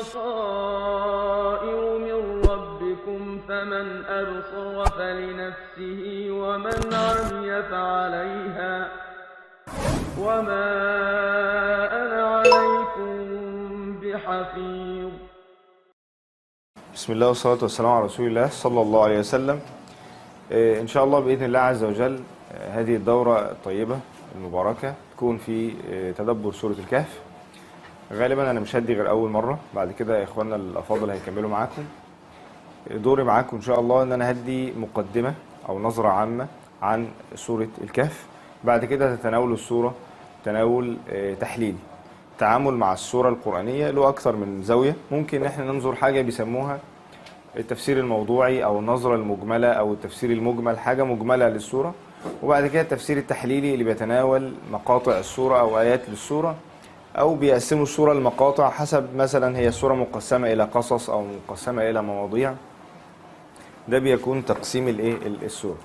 بصائر من ربكم فمن أبصر فلنفسه ومن عمي فعليها وما أنا عليكم بحفيظ بسم الله والصلاة والسلام على رسول الله صلى الله عليه وسلم آه، إن شاء الله بإذن الله عز وجل آه، هذه الدورة الطيبة المباركة تكون في آه، تدبر سورة الكهف غالبا أنا مش هدي غير أول مرة بعد كده إخواننا الأفاضل هيكملوا معاكم دوري معاكم إن شاء الله إن أنا هدي مقدمة أو نظرة عامة عن سورة الكهف بعد كده تتناول السورة تناول آه، تحليلي تعامل مع السورة القرآنية له أكثر من زاوية ممكن إحنا ننظر حاجة بيسموها التفسير الموضوعي أو النظرة المجملة أو التفسير المجمل حاجة مجملة للسورة وبعد كده التفسير التحليلي اللي بيتناول مقاطع السورة أو آيات للسورة أو بيقسموا السورة لمقاطع حسب مثلا هي السورة مقسمة إلى قصص أو مقسمة إلى مواضيع ده بيكون تقسيم الإيه ال- السورة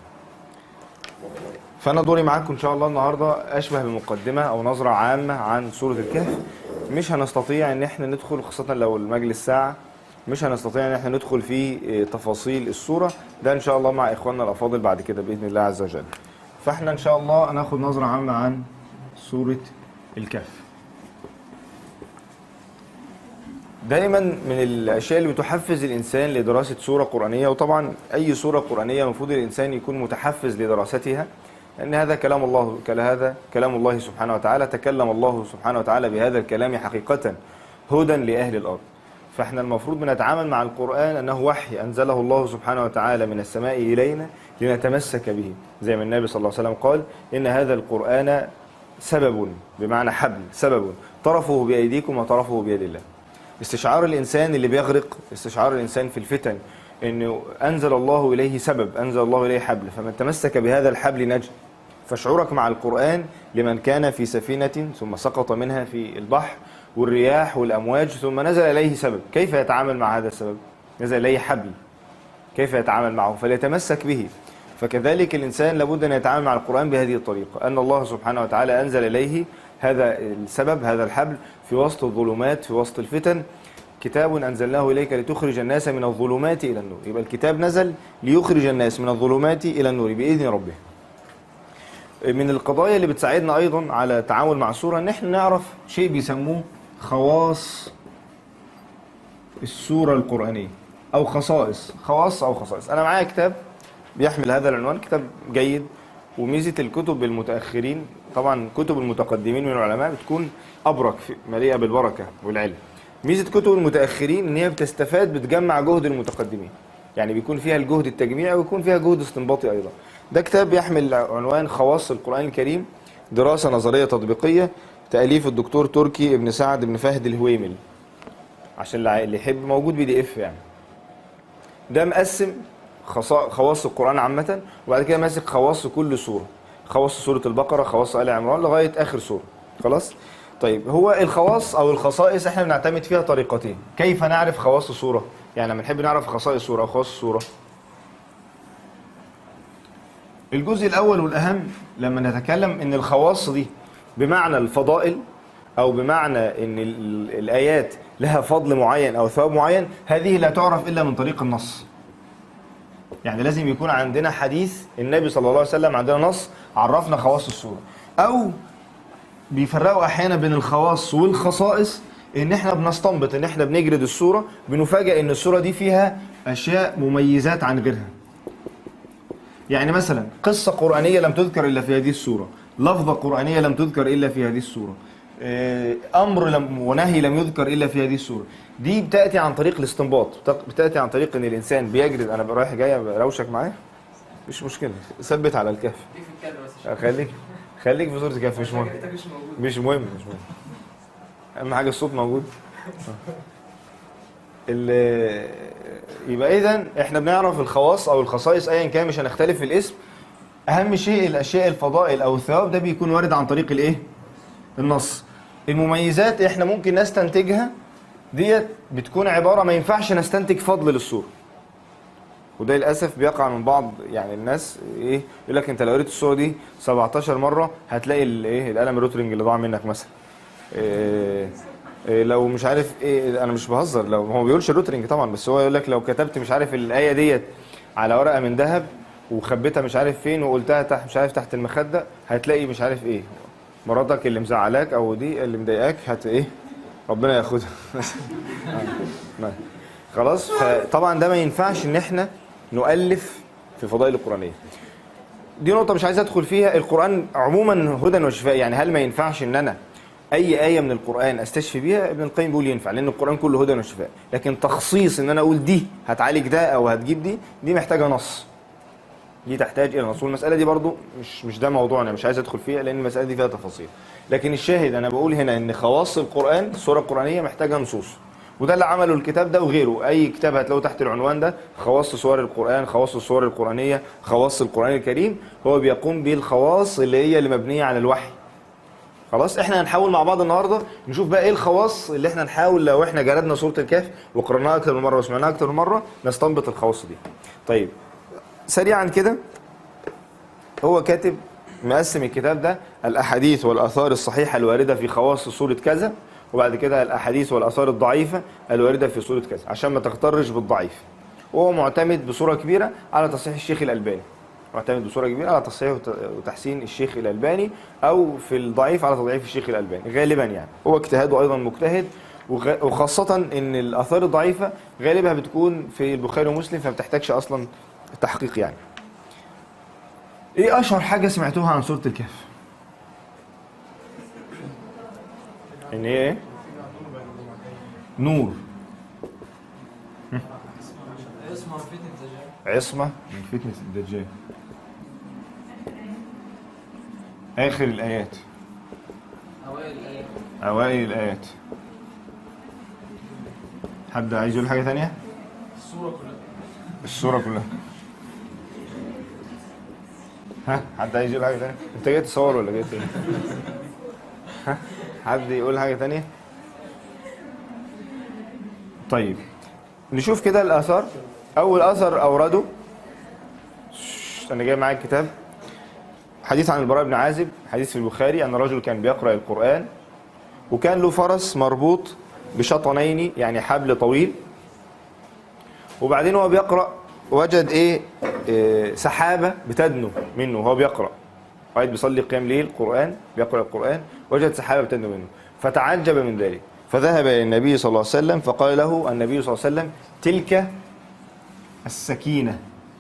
فانا دوري معاكم ان شاء الله النهارده اشبه بمقدمه او نظره عامه عن سوره الكهف مش هنستطيع ان احنا ندخل خاصه لو المجلس ساعه مش هنستطيع ان احنا ندخل في إيه، تفاصيل السوره ده ان شاء الله مع اخواننا الافاضل بعد كده باذن الله عز وجل فاحنا ان شاء الله هناخد نظره عامه عن سوره الكهف دائما من الاشياء اللي بتحفز الانسان لدراسه سوره قرانيه وطبعا اي سوره قرانيه المفروض الانسان يكون متحفز لدراستها لان هذا كلام الله هذا كلام الله سبحانه وتعالى تكلم الله سبحانه وتعالى بهذا الكلام حقيقه هدى لاهل الارض فاحنا المفروض بنتعامل مع القران انه وحي انزله الله سبحانه وتعالى من السماء الينا لنتمسك به زي ما النبي صلى الله عليه وسلم قال ان هذا القران سبب بمعنى حبل سبب طرفه بايديكم وطرفه بيد الله استشعار الانسان اللي بيغرق استشعار الانسان في الفتن انه انزل الله اليه سبب انزل الله اليه حبل فمن تمسك بهذا الحبل نجا فشعورك مع القران لمن كان في سفينه ثم سقط منها في البحر والرياح والامواج ثم نزل اليه سبب كيف يتعامل مع هذا السبب نزل اليه حبل كيف يتعامل معه فليتمسك به فكذلك الإنسان لابد أن يتعامل مع القرآن بهذه الطريقة أن الله سبحانه وتعالى أنزل إليه هذا السبب هذا الحبل في وسط الظلمات في وسط الفتن كتاب أنزلناه إليك لتخرج الناس من الظلمات إلى النور يبقى الكتاب نزل ليخرج الناس من الظلمات إلى النور بإذن ربه من القضايا اللي بتساعدنا أيضا على التعامل مع السورة أن احنا نعرف شيء بيسموه خواص السورة القرآنية أو خصائص خواص أو خصائص أنا معايا كتاب بيحمل هذا العنوان كتاب جيد وميزة الكتب المتأخرين طبعا كتب المتقدمين من العلماء بتكون أبرك في- مليئة بالبركة والعلم ميزة كتب المتأخرين إن هي بتستفاد بتجمع جهد المتقدمين يعني بيكون فيها الجهد التجميعي ويكون فيها جهد استنباطي أيضا ده كتاب يحمل عنوان خواص القرآن الكريم دراسة نظرية تطبيقية تأليف الدكتور تركي ابن سعد بن فهد الهويمل عشان اللي اللي يحب موجود بي دي اف يعني ده مقسم خصا- خواص القرآن عامة وبعد كده ماسك خواص كل سورة خواص سورة البقرة خواص آل عمران لغاية آخر سورة خلاص طيب هو الخواص أو الخصائص احنا بنعتمد فيها طريقتين كيف نعرف خواص سورة يعني لما نحب نعرف خصائص سورة أو خواص سورة الجزء الأول والأهم لما نتكلم إن الخواص دي بمعنى الفضائل أو بمعنى إن ال- ال- الآيات لها فضل معين أو ثواب معين هذه لا تعرف إلا من طريق النص يعني لازم يكون عندنا حديث النبي صلى الله عليه وسلم عندنا نص عرفنا خواص السورة أو بيفرقوا أحيانا بين الخواص والخصائص إن إحنا بنستنبط إن إحنا بنجرد السورة بنفاجئ إن السورة دي فيها أشياء مميزات عن غيرها يعني مثلا قصة قرآنية لم تذكر إلا في هذه السورة لفظة قرآنية لم تذكر إلا في هذه السورة آه، أمر لم ونهي لم يذكر إلا في هذه السورة دي بتأتي عن طريق الاستنباط بت- بتأتي عن طريق إن الإنسان بيجرد أنا رايح جاي روشك معايا مش مشكلة ثبت على الكهف دي في الكادر بس خليك خليك في صورة الكهف مش مهم حاجتك مش موجود مش مهم مش مهم اهم حاجه الصوت موجود ال- يبقى اذا احنا بنعرف الخواص او الخصائص ايا كان مش هنختلف في الاسم اهم شيء الاشياء الفضائل او الثواب ده بيكون وارد عن طريق الايه النص المميزات احنا ممكن نستنتجها ديت بتكون عباره ما ينفعش نستنتج فضل للصوره وده للاسف بيقع من بعض يعني الناس ايه يقول لك انت لو قريت الصوره دي 17 مره هتلاقي الايه القلم الروترنج اللي ضاع منك مثلا إيه إيه لو مش عارف ايه انا مش بهزر لو هو ما بيقولش روترنج طبعا بس هو يقول لك لو كتبت مش عارف الايه ديت على ورقه من ذهب وخبيتها مش عارف فين وقلتها تحت مش عارف تحت المخده هتلاقي مش عارف ايه مراتك اللي مزعلاك او دي اللي مضايقاك هت ايه ربنا ياخدها آه. خلاص فطبعا ده ما ينفعش ان احنا نؤلف في الفضائل القرانيه دي نقطة مش عايز ادخل فيها القرآن عموما هدى وشفاء يعني هل ما ينفعش ان انا اي آية من القرآن استشفي بيها ابن القيم بيقول ينفع لان القرآن كله هدى وشفاء لكن تخصيص ان انا اقول دي هتعالج ده او هتجيب دي دي محتاجة نص دي تحتاج الى نص والمسألة دي برضو مش مش ده موضوعنا مش عايز ادخل فيها لان المسألة دي فيها تفاصيل لكن الشاهد انا بقول هنا ان خواص القرآن السورة القرآنية محتاجة نصوص وده اللي عمله الكتاب ده وغيره اي كتاب هتلاقوه تحت العنوان ده خواص سور القران خواص السور القرانيه خواص القران الكريم هو بيقوم بالخواص اللي هي اللي مبنيه على الوحي خلاص احنا هنحاول مع بعض النهارده نشوف بقى ايه الخواص اللي احنا نحاول لو احنا جردنا سوره الكهف وقرأناها اكتر من مره وسمعناها اكتر من مره نستنبط الخواص دي طيب سريعا كده هو كاتب مقسم الكتاب ده الاحاديث والاثار الصحيحه الوارده في خواص سوره كذا وبعد كده الاحاديث والاثار الضعيفه الوارده في سوره كذا عشان ما تغترش بالضعيف وهو معتمد بصوره كبيره على تصحيح الشيخ الالباني معتمد بصوره كبيره على تصحيح وت- وتحسين الشيخ الالباني او في الضعيف على تضعيف الشيخ الالباني غالبا يعني هو اجتهاده ايضا مجتهد وغ- وخاصه ان الاثار الضعيفه غالبها بتكون في البخاري ومسلم فما بتحتاجش اصلا تحقيق يعني ايه اشهر حاجه سمعتوها عن سوره الكهف ان هي ايه نور اسمها فتنة الدجال عصمة من فتنة الدجال آخر الآيات أوائل الآيات أوائل الآيات حد عايز يقول حاجة تانية؟ السورة كلها السورة كلها ها حد عايز يقول حاجة تانية؟ أنت جاي تصور ولا جاي تاني؟ ها حد يقول حاجة تانية؟ طيب نشوف كده الآثار أول أثر أورده شش، أنا جاي معايا الكتاب حديث عن البراء بن عازب حديث في البخاري أن رجل كان بيقرأ القرآن وكان له فرس مربوط بشطنين يعني حبل طويل وبعدين هو بيقرأ وجد ايه, إيه سحابة بتدنو منه وهو بيقرأ قاعد بيصلي قيام ليل قرآن بيقرأ القرآن وجد سحابة بتدنو منه فتعجب من ذلك فذهب إلى النبي صلى الله عليه وسلم فقال له النبي صلى الله عليه وسلم تلك السكينة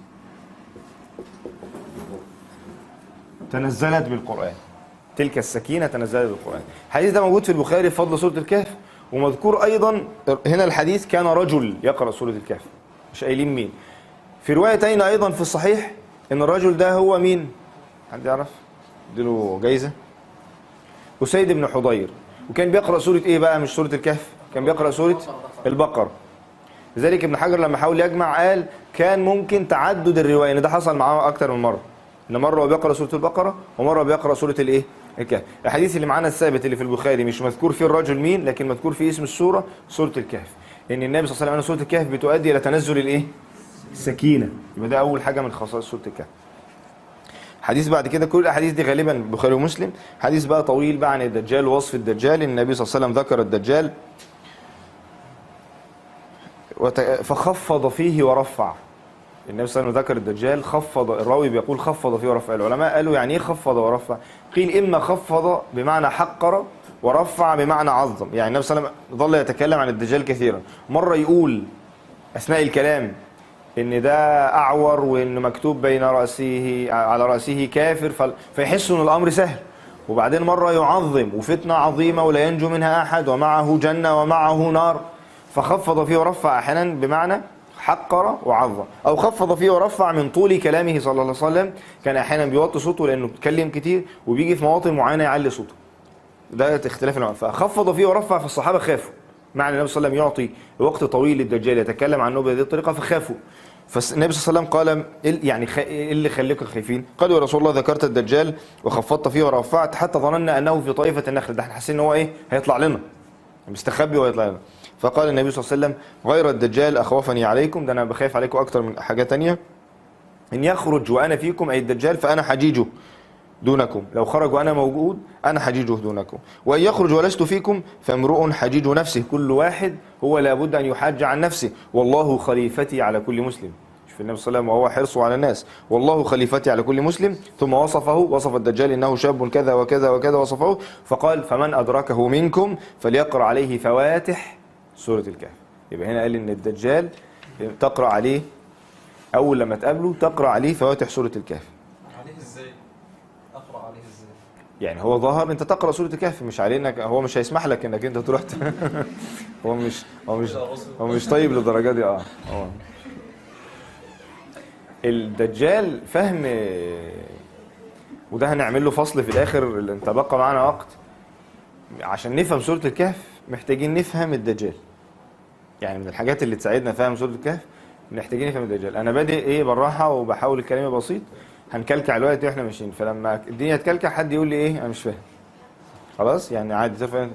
تنزلت بالقرآن تلك السكينة تنزلت بالقرآن الحديث ده موجود في البخاري في فضل سورة الكهف ومذكور أيضا هنا الحديث كان رجل يقرأ سورة الكهف مش قايلين مين في روايتين أيضا في الصحيح إن الرجل ده هو مين حد يعرف اديله جايزة أسيد بن حضير وكان بيقرأ سورة إيه بقى مش سورة الكهف كان بيقرأ سورة البقرة لذلك ابن حجر لما حاول يجمع قال كان ممكن تعدد الرواية ان ده حصل معاه اكتر من مرة ان مرة هو بيقرأ سورة البقرة ومرة بيقرأ سورة الايه الكهف الحديث اللي معانا الثابت اللي في البخاري مش مذكور فيه الرجل مين لكن مذكور فيه اسم السورة سورة الكهف ان النبي صلى الله عليه وسلم قال سورة الكهف بتؤدي الى تنزل الايه السكينة يبقى ده اول حاجة من خصائص سورة الكهف حديث بعد كده كل الاحاديث دي غالبا البخاري ومسلم حديث بقى طويل بقى عن الدجال ووصف الدجال النبي صلى الله عليه وسلم ذكر الدجال وت- فخفض فيه ورفع النبي صلى الله عليه وسلم ذكر الدجال خفض الراوي بيقول خفض فيه ورفع العلماء قالوا يعني ايه خفض ورفع قيل اما خفض بمعنى حقر ورفع بمعنى عظم يعني النبي صلى الله عليه وسلم ظل يتكلم عن الدجال كثيرا مره يقول اثناء الكلام ان ده اعور وان مكتوب بين راسه على راسه كافر فل- فيحسوا ان الامر سهل وبعدين مره يعظم وفتنه عظيمه ولا ينجو منها احد ومعه جنه ومعه نار فخفض فيه ورفع احيانا بمعنى حقر وعظم او خفض فيه ورفع من طول كلامه صلى الله عليه وسلم كان احيانا بيوطي صوته لانه بيتكلم كتير وبيجي في مواطن معينه يعلي صوته ده اختلاف العلماء فخفض فيه ورفع فالصحابه خافوا معنى النبي صلى الله عليه وسلم يعطي وقت طويل للدجال يتكلم عنه بهذه الطريقه فخافوا فالنبي صلى الله عليه وسلم قال إيه- يعني خ... إيه اللي خليكم خايفين قالوا يا رسول الله ذكرت الدجال وخفضت فيه ورفعت حتى ظننا انه في طائفه النخل ده احنا حاسين ان هو ايه هيطلع لنا مستخبي وهيطلع لنا فقال النبي صلى الله عليه وسلم غير الدجال اخوفني عليكم ده انا بخاف عليكم اكتر من حاجه تانية ان يخرج وانا فيكم اي الدجال فانا حجيجه دونكم لو خرج وأنا موجود أنا حجيجه دونكم وإن يخرج ولست فيكم فامرؤ حجيج نفسه كل واحد هو لابد أن يحاج عن نفسه والله خليفتي على كل مسلم شوف النبي صلى الله عليه وسلم وهو حرصه على الناس والله خليفتي على كل مسلم ثم وصفه وصف الدجال انه شاب كذا وكذا وكذا وصفه فقال فمن ادركه منكم فليقرا عليه فواتح سوره الكهف يبقى هنا قال ان الدجال تقرا عليه اول لما تقابله تقرا عليه فواتح سوره الكهف عليه ازاي؟ اقرا عليه ازاي؟ يعني هو ظهر انت تقرا سوره الكهف مش عليه انك هو مش هيسمح لك انك انت تروح ت- هو مش هو مش هو مش طيب للدرجه دي اه هو الدجال فهم وده هنعمل له فصل في الاخر اللي انت بقى معانا وقت عشان نفهم سوره الكهف محتاجين نفهم الدجال يعني من الحاجات اللي تساعدنا فهم سوره الكهف محتاجين نفهم الدجال انا بادئ ايه بالراحه وبحاول الكلام يبقى بسيط هنكلكع الوقت واحنا ماشيين فلما الدنيا تكلكع حد يقول لي ايه انا مش فاهم خلاص يعني عادي تفهم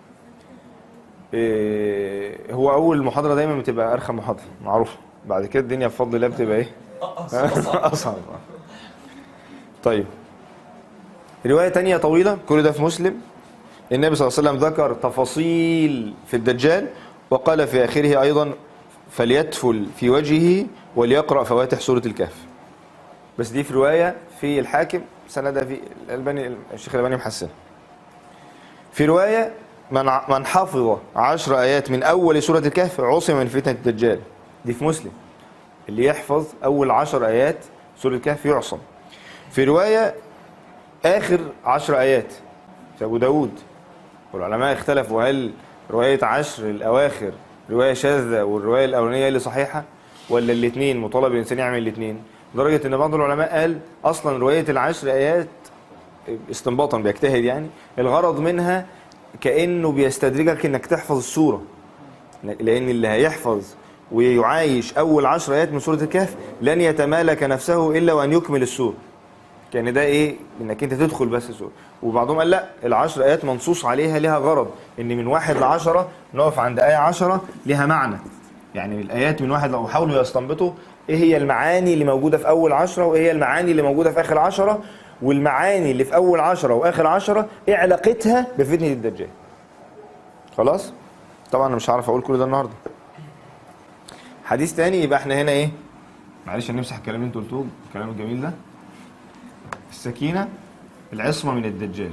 إيه هو اول محاضره دايما بتبقى ارخم محاضره معروفه بعد كده الدنيا بفضل الله بتبقى ايه اصعب طيب روايه تانية طويله كل ده في مسلم النبي صلى الله عليه وسلم ذكر تفاصيل في الدجال وقال في اخره ايضا فليتفل في وجهه وليقرا فواتح سوره الكهف بس دي في روايه في الحاكم سندها في الالباني الشيخ الالباني محسن في روايه من ع- من حفظ عشر ايات من اول سوره الكهف عصم من فتنه الدجال دي في مسلم اللي يحفظ اول عشر ايات سوره الكهف يعصم في روايه اخر عشر ايات في ابو داود والعلماء اختلفوا هل روايه عشر الاواخر روايه شاذه والروايه الاولانيه هي اللي صحيحه ولا الاثنين مطالب الانسان يعمل الاثنين لدرجه ان بعض العلماء قال اصلا روايه العشر ايات استنباطا بيجتهد يعني الغرض منها كانه بيستدرجك انك تحفظ السوره لان اللي هيحفظ ويعايش اول عشر ايات من سوره الكهف لن يتمالك نفسه الا وان يكمل السوره كان ده ايه انك انت تدخل بس السوره وبعضهم قال لا العشر ايات منصوص عليها لها غرض ان من واحد لعشرة نقف عند ايه عشرة لها معنى يعني الايات من واحد لو حاولوا يستنبطوا ايه هي المعاني اللي موجوده في اول عشرة وايه هي المعاني اللي موجوده في اخر عشرة والمعاني اللي في اول عشرة واخر عشرة ايه علاقتها بفتنه الدجال خلاص طبعا انا مش هعرف اقول كل ده النهارده حديث تاني يبقى احنا هنا ايه معلش هنمسح الكلام اللي انتوا قلتوه الكلام الجميل ده السكينه العصمه من الدجال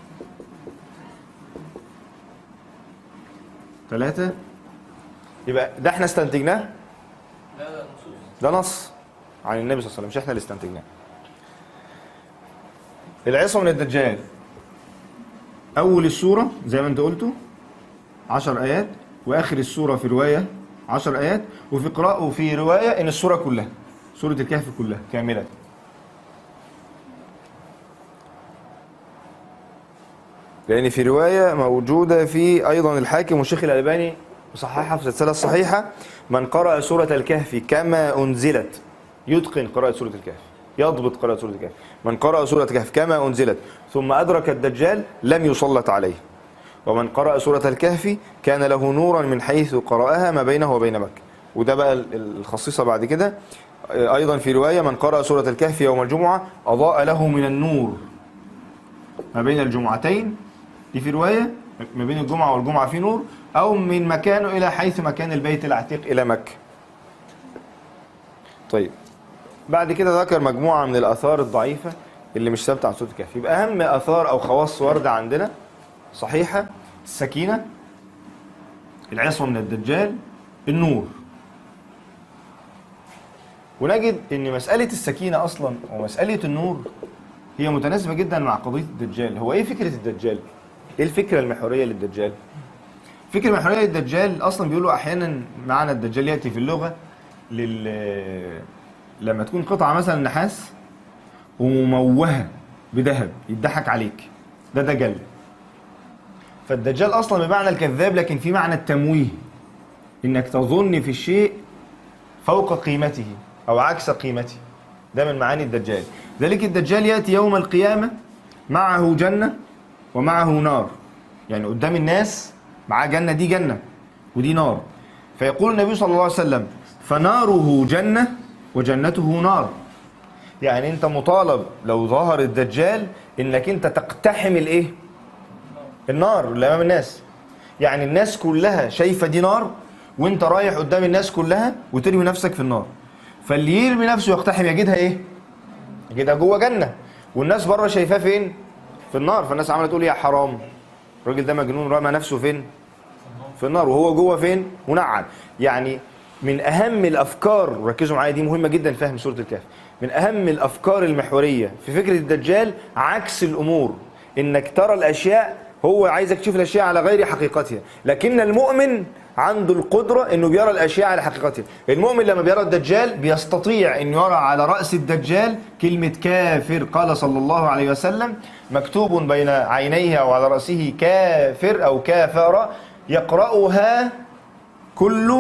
ثلاثة يبقى ده احنا استنتجناه لا لا نصوص ده نص عن النبي صلى الله عليه وسلم مش احنا اللي استنتجناه العصمة من الدجال أول السورة زي ما أنت قلتوا عشر آيات وآخر السورة في رواية عشر آيات وفي قراءة وفي رواية إن السورة كلها سورة الكهف كلها كاملة لأن في رواية موجودة في أيضا الحاكم والشيخ الألباني صححها في السلسلة الصحيحة من قرأ سورة الكهف كما أنزلت يتقن قراءة سورة الكهف يضبط قراءة سورة الكهف من قرأ سورة الكهف كما أنزلت ثم أدرك الدجال لم يسلط عليه ومن قرأ سورة الكهف كان له نورا من حيث قرأها ما بينه وبين مكة وده بقى ال- الخصيصة بعد كده أيضا في رواية من قرأ سورة الكهف يوم الجمعة أضاء له من النور ما بين الجمعتين دي في رواية ما بين الجمعة والجمعة في نور أو من مكانه إلى حيث مكان البيت العتيق إلى مكة طيب بعد كده ذكر مجموعة من الآثار الضعيفة اللي مش ثابتة عن سورة الكهف يبقى أهم آثار أو خواص واردة عندنا صحيحة السكينة العصمة من الدجال النور ونجد ان مسألة السكينة اصلا ومسألة النور هي متناسبة جدا مع قضية الدجال هو ايه فكرة الدجال ايه الفكرة المحورية للدجال الفكرة المحورية للدجال اصلا بيقولوا احيانا معنى الدجال يأتي في اللغة لل لما تكون قطعة مثلا نحاس ومموهة بذهب يضحك عليك ده دجل فالدجال اصلا بمعنى الكذاب لكن في معنى التمويه انك تظن في الشيء فوق قيمته او عكس قيمته ده من معاني الدجال ذلك الدجال ياتي يوم القيامه معه جنه ومعه نار يعني قدام الناس معاه جنه دي جنه ودي نار فيقول النبي صلى الله عليه وسلم فناره جنه وجنته نار يعني انت مطالب لو ظهر الدجال انك انت تقتحم الايه النار اللي امام الناس يعني الناس كلها شايفه دي نار وانت رايح قدام الناس كلها وترمي نفسك في النار فاللي يرمي نفسه يقتحم يجدها ايه يجدها جوه جنه والناس بره شايفاه فين في النار فالناس عماله تقول يا حرام الراجل ده مجنون رمى نفسه فين في النار وهو جوه فين منعم يعني من اهم الافكار ركزوا معايا دي مهمه جدا فهم سوره الكهف من اهم الافكار المحوريه في فكره الدجال عكس الامور انك ترى الاشياء هو عايزك تشوف الاشياء على غير حقيقتها لكن المؤمن عنده القدره انه بيرى الاشياء على حقيقتها المؤمن لما بيرى الدجال بيستطيع ان يرى على راس الدجال كلمه كافر قال صلى الله عليه وسلم مكتوب بين عينيه او على راسه كافر او كافر يقراها كل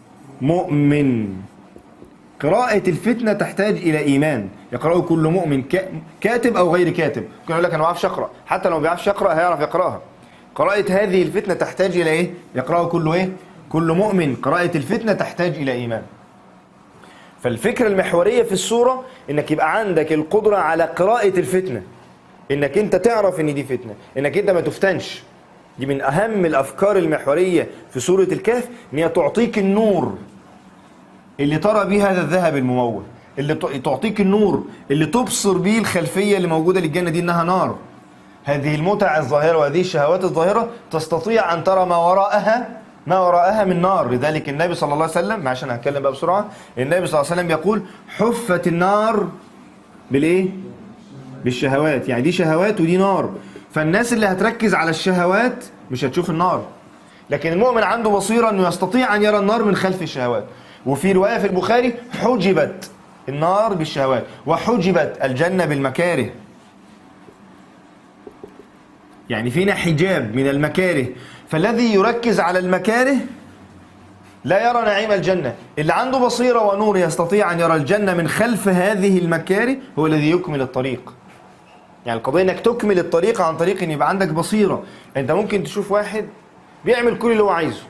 مؤمن قراءة الفتنة تحتاج إلى إيمان يقرأه كل مؤمن كا- كاتب أو غير كاتب ممكن يقول لك أنا ما بعرفش أقرأ حتى لو ما بيعرفش يقرأ هيعرف يقرأها قراءة هذه الفتنة تحتاج إلى إيه؟ يقرأه كل إيه؟ كل مؤمن قراءة الفتنة تحتاج إلى إيمان فالفكرة المحورية في السورة إنك يبقى عندك القدرة على قراءة الفتنة إنك أنت تعرف إن دي فتنة إنك أنت ما تفتنش دي من أهم الأفكار المحورية في سورة الكهف إن هي تعطيك النور اللي ترى بيه هذا الذهب الممول اللي ت- تعطيك النور اللي تبصر بيه الخلفية اللي موجودة للجنة دي إنها نار هذه المتع الظاهرة وهذه الشهوات الظاهرة تستطيع أن ترى ما وراءها ما وراءها من نار لذلك النبي صلى الله عليه وسلم عشان هتكلم بقى بسرعة النبي صلى الله عليه وسلم يقول حفت النار بالإيه؟ بالشهوات يعني دي شهوات ودي نار فالناس اللي هتركز على الشهوات مش هتشوف النار لكن المؤمن عنده بصيرة أنه يستطيع أن يرى النار من خلف الشهوات وفي رواية في البخاري حجبت النار بالشهوات وحجبت الجنة بالمكاره يعني فينا حجاب من المكاره فالذي يركز على المكاره لا يرى نعيم الجنة اللي عنده بصيرة ونور يستطيع أن يرى الجنة من خلف هذه المكاره هو الذي يكمل الطريق يعني القضية انك تكمل الطريق عن طريق ان يبقى عندك بصيرة انت ممكن تشوف واحد بيعمل كل اللي هو عايزه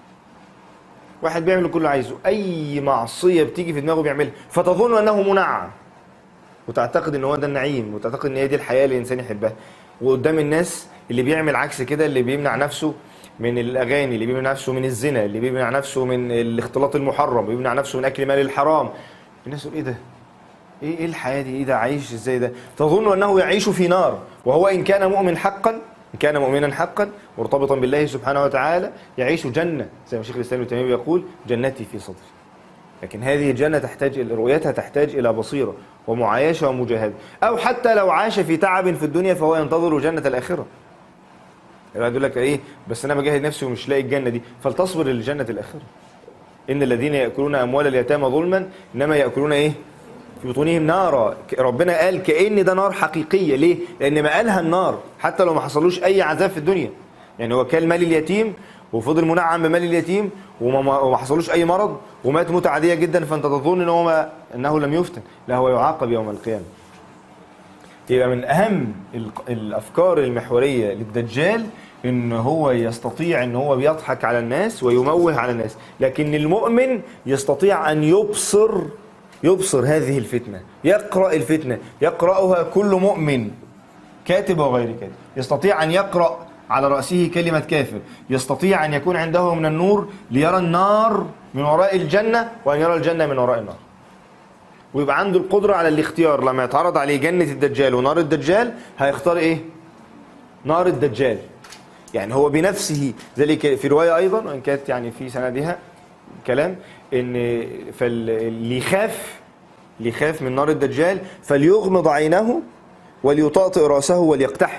واحد بيعمل كل اللي عايزه اي معصية بتيجي في دماغه بيعملها فتظن انه منعم وتعتقد ان هو ده النعيم وتعتقد ان هي دي الحياة اللي الانسان يحبها وقدام الناس اللي بيعمل عكس كده اللي بيمنع نفسه من الاغاني اللي بيمنع نفسه من الزنا اللي بيمنع نفسه من الاختلاط المحرم بيمنع نفسه من اكل مال الحرام الناس تقول ايه ده ايه ايه الحياه دي ايه ده عايش ازاي ده تظن انه يعيش في نار وهو ان كان مؤمن حقا ان كان مؤمنا حقا مرتبطا بالله سبحانه وتعالى يعيش جنه زي ما شيخ الاسلام ابن تيميه يقول جنتي في صدري لكن هذه الجنه تحتاج إلى- رؤيتها تحتاج الى بصيره ومعايشه ومجاهده او حتى لو عاش في تعب في الدنيا فهو ينتظر جنه الاخره يبقى يقول لك ايه بس انا بجاهد نفسي ومش لاقي الجنه دي فلتصبر للجنه الاخره ان الذين ياكلون اموال اليتامى ظلما انما ياكلون ايه في بطونهم نارا ك- ربنا قال كأن ده نار حقيقية ليه؟ لأن ما قالها النار حتى لو ما حصلوش أي عذاب في الدنيا يعني هو كان مال اليتيم وفضل منعم بمال اليتيم وما, ما- وما حصلوش أي مرض ومات موتة عادية جدا فأنت تظن إن هو ما أنه لم يفتن لا هو يعاقب يوم القيامة يبقى من أهم ال- الأفكار المحورية للدجال إن هو يستطيع إن هو بيضحك على الناس ويموه على الناس لكن المؤمن يستطيع أن يبصر يبصر هذه الفتنة يقرأ الفتنة يقرأها كل مؤمن كاتب وغير كاتب يستطيع أن يقرأ على رأسه كلمة كافر يستطيع أن يكون عنده من النور ليرى النار من وراء الجنة وأن يرى الجنة من وراء النار ويبقى عنده القدرة على الاختيار لما يتعرض عليه جنة الدجال ونار الدجال هيختار ايه نار الدجال يعني هو بنفسه ذلك في رواية أيضا وإن كانت يعني في سندها كلام إن فاللي يخاف اللي يخاف من نار الدجال فليغمض عينه وليطاطئ رأسه وليقتحم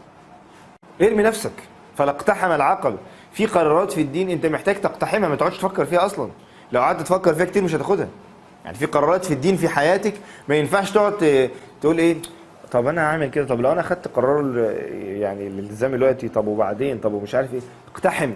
ارمي نفسك فلاقتحم العقبة في قرارات في الدين انت محتاج تقتحمها ما تقعدش تفكر فيها اصلا لو قعدت تفكر فيها كتير مش هتاخدها يعني في قرارات في الدين في حياتك ما ينفعش تقعد ت- تقول ايه طب انا هعمل كده طب لو انا خدت قرار ال- يعني الالتزام دلوقتي طب وبعدين طب ومش عارف ايه اقتحم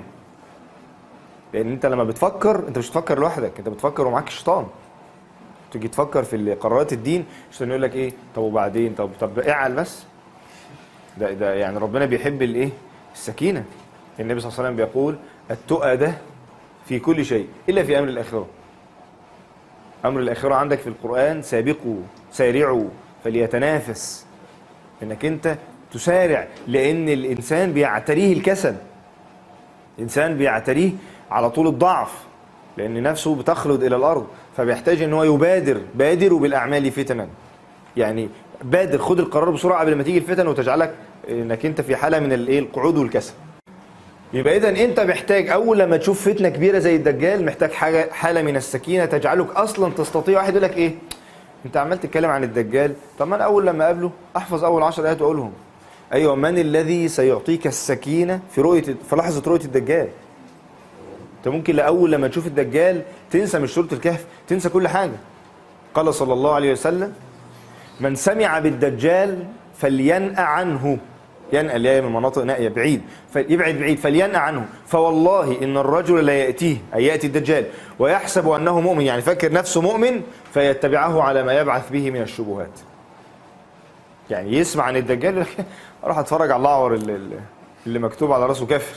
لان انت لما بتفكر انت مش بتفكر لوحدك انت بتفكر ومعاك الشيطان تيجي تفكر في قرارات الدين عشان يقول لك ايه طب وبعدين طب طب اعل بس ده ده يعني ربنا بيحب الايه السكينه النبي صلى الله عليه وسلم بيقول التؤدة في كل شيء الا في امر الاخره امر الاخره عندك في القران سابقوا سارعوا فليتنافس انك انت تسارع لان الانسان بيعتريه الكسل الانسان بيعتريه على طول الضعف لان نفسه بتخلد الى الارض فبيحتاج ان هو يبادر بادروا بالاعمال فتنا يعني بادر خد القرار بسرعه قبل ما تيجي الفتن وتجعلك انك انت في حاله من الايه القعود والكسل يبقى اذا انت محتاج اول لما تشوف فتنه كبيره زي الدجال محتاج حاجه حاله من السكينه تجعلك اصلا تستطيع واحد يقول لك ايه انت عمال تتكلم عن الدجال طب ما انا اول لما اقابله احفظ اول 10 ايات واقولهم ايوه من الذي سيعطيك السكينه في رؤيه في لحظه رؤيه الدجال انت ممكن لاول لما تشوف الدجال تنسى مش سوره الكهف تنسى كل حاجه قال صلى الله عليه وسلم من سمع بالدجال فلينأ عنه ينأى اللي هي من مناطق نائية بعيد فيبعد بعيد فلينأ عنه فوالله إن الرجل لا يأتيه أي يأتي الدجال ويحسب أنه مؤمن يعني فكر نفسه مؤمن فيتبعه على ما يبعث به من الشبهات يعني يسمع عن الدجال يقول لك اروح اتفرج على الاعور اللي, اللي مكتوب على راسه كافر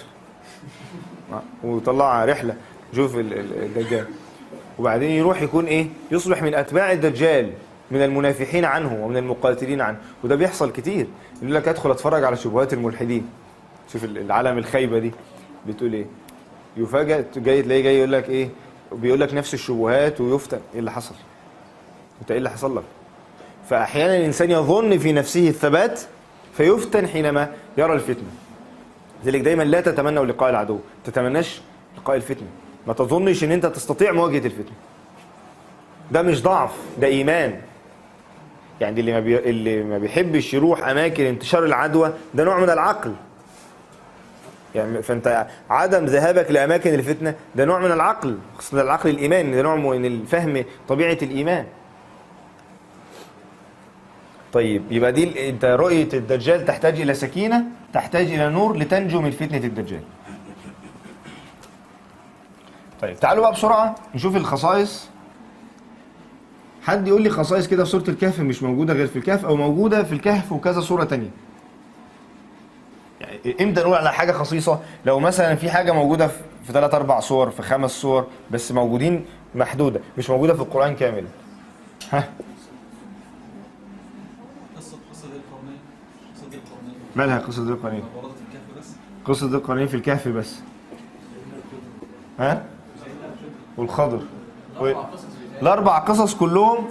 وطلع رحله شوف ال- ال- الدجال وبعدين يروح يكون ايه يصبح من اتباع الدجال من المنافحين عنه ومن المقاتلين عنه وده بيحصل كتير يقول لك ادخل اتفرج على شبهات الملحدين شوف ال- العالم الخايبه دي بتقول ايه يفاجئ جاي تلاقيه جاي يقول لك ايه بيقول لك نفس الشبهات ويفتن ايه اللي حصل انت ايه اللي حصل لك فاحيانا الانسان يظن في نفسه الثبات فيفتن حينما يرى الفتنه لذلك دايما لا تتمنوا لقاء العدو تتمناش لقاء الفتنه ما تظنش ان انت تستطيع مواجهه الفتنه ده مش ضعف ده ايمان يعني اللي ما بي... اللي ما بيحبش يروح اماكن انتشار العدوى ده نوع من العقل يعني فانت عدم ذهابك لاماكن الفتنه ده نوع من العقل خاصه العقل الايماني ده نوع من الفهم طبيعه الايمان طيب يبقى دي ال- انت رؤيه الدجال تحتاج الى سكينه تحتاج الى نور لتنجو من فتنه الدجال طيب تعالوا بقى بسرعه نشوف الخصائص حد يقول لي خصائص كده في سوره الكهف مش موجوده غير في الكهف او موجوده في الكهف وكذا سوره تانية يعني امتى نقول على حاجه خصيصه لو مثلا في حاجه موجوده في- في ثلاث اربع صور في خمس صور بس موجودين محدوده مش موجوده في القران كامل ها قصة قصة ذي القرنين قصة ذي القرنين مالها قصه ذي القرنين وردت في الكهف بس قصة ذي القرنين في الكهف بس ها والخضر و... الأربع قصص كلهم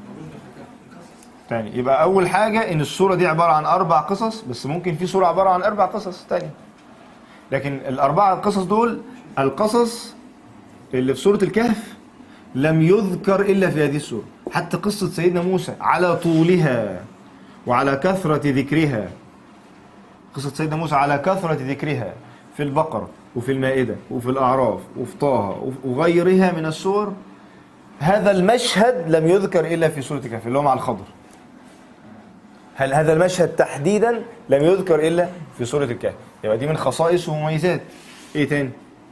تاني يبقى أول حاجة إن السورة دي عبارة عن أربع قصص بس ممكن في سورة عبارة عن أربع قصص تاني لكن الأربعة القصص دول القصص اللي في سورة الكهف لم يذكر إلا في هذه السورة حتى قصة سيدنا موسى على طولها وعلى كثرة ذكرها قصة سيدنا موسى على كثرة ذكرها في البقرة وفي المائدة وفي الأعراف وفي طه وغيرها من السور هذا المشهد لم يذكر إلا في سورة الكهف اللي هو مع الخضر هل هذا المشهد تحديدا لم يذكر إلا في سورة الكهف يبقى دي من خصائص ومميزات إيه تاني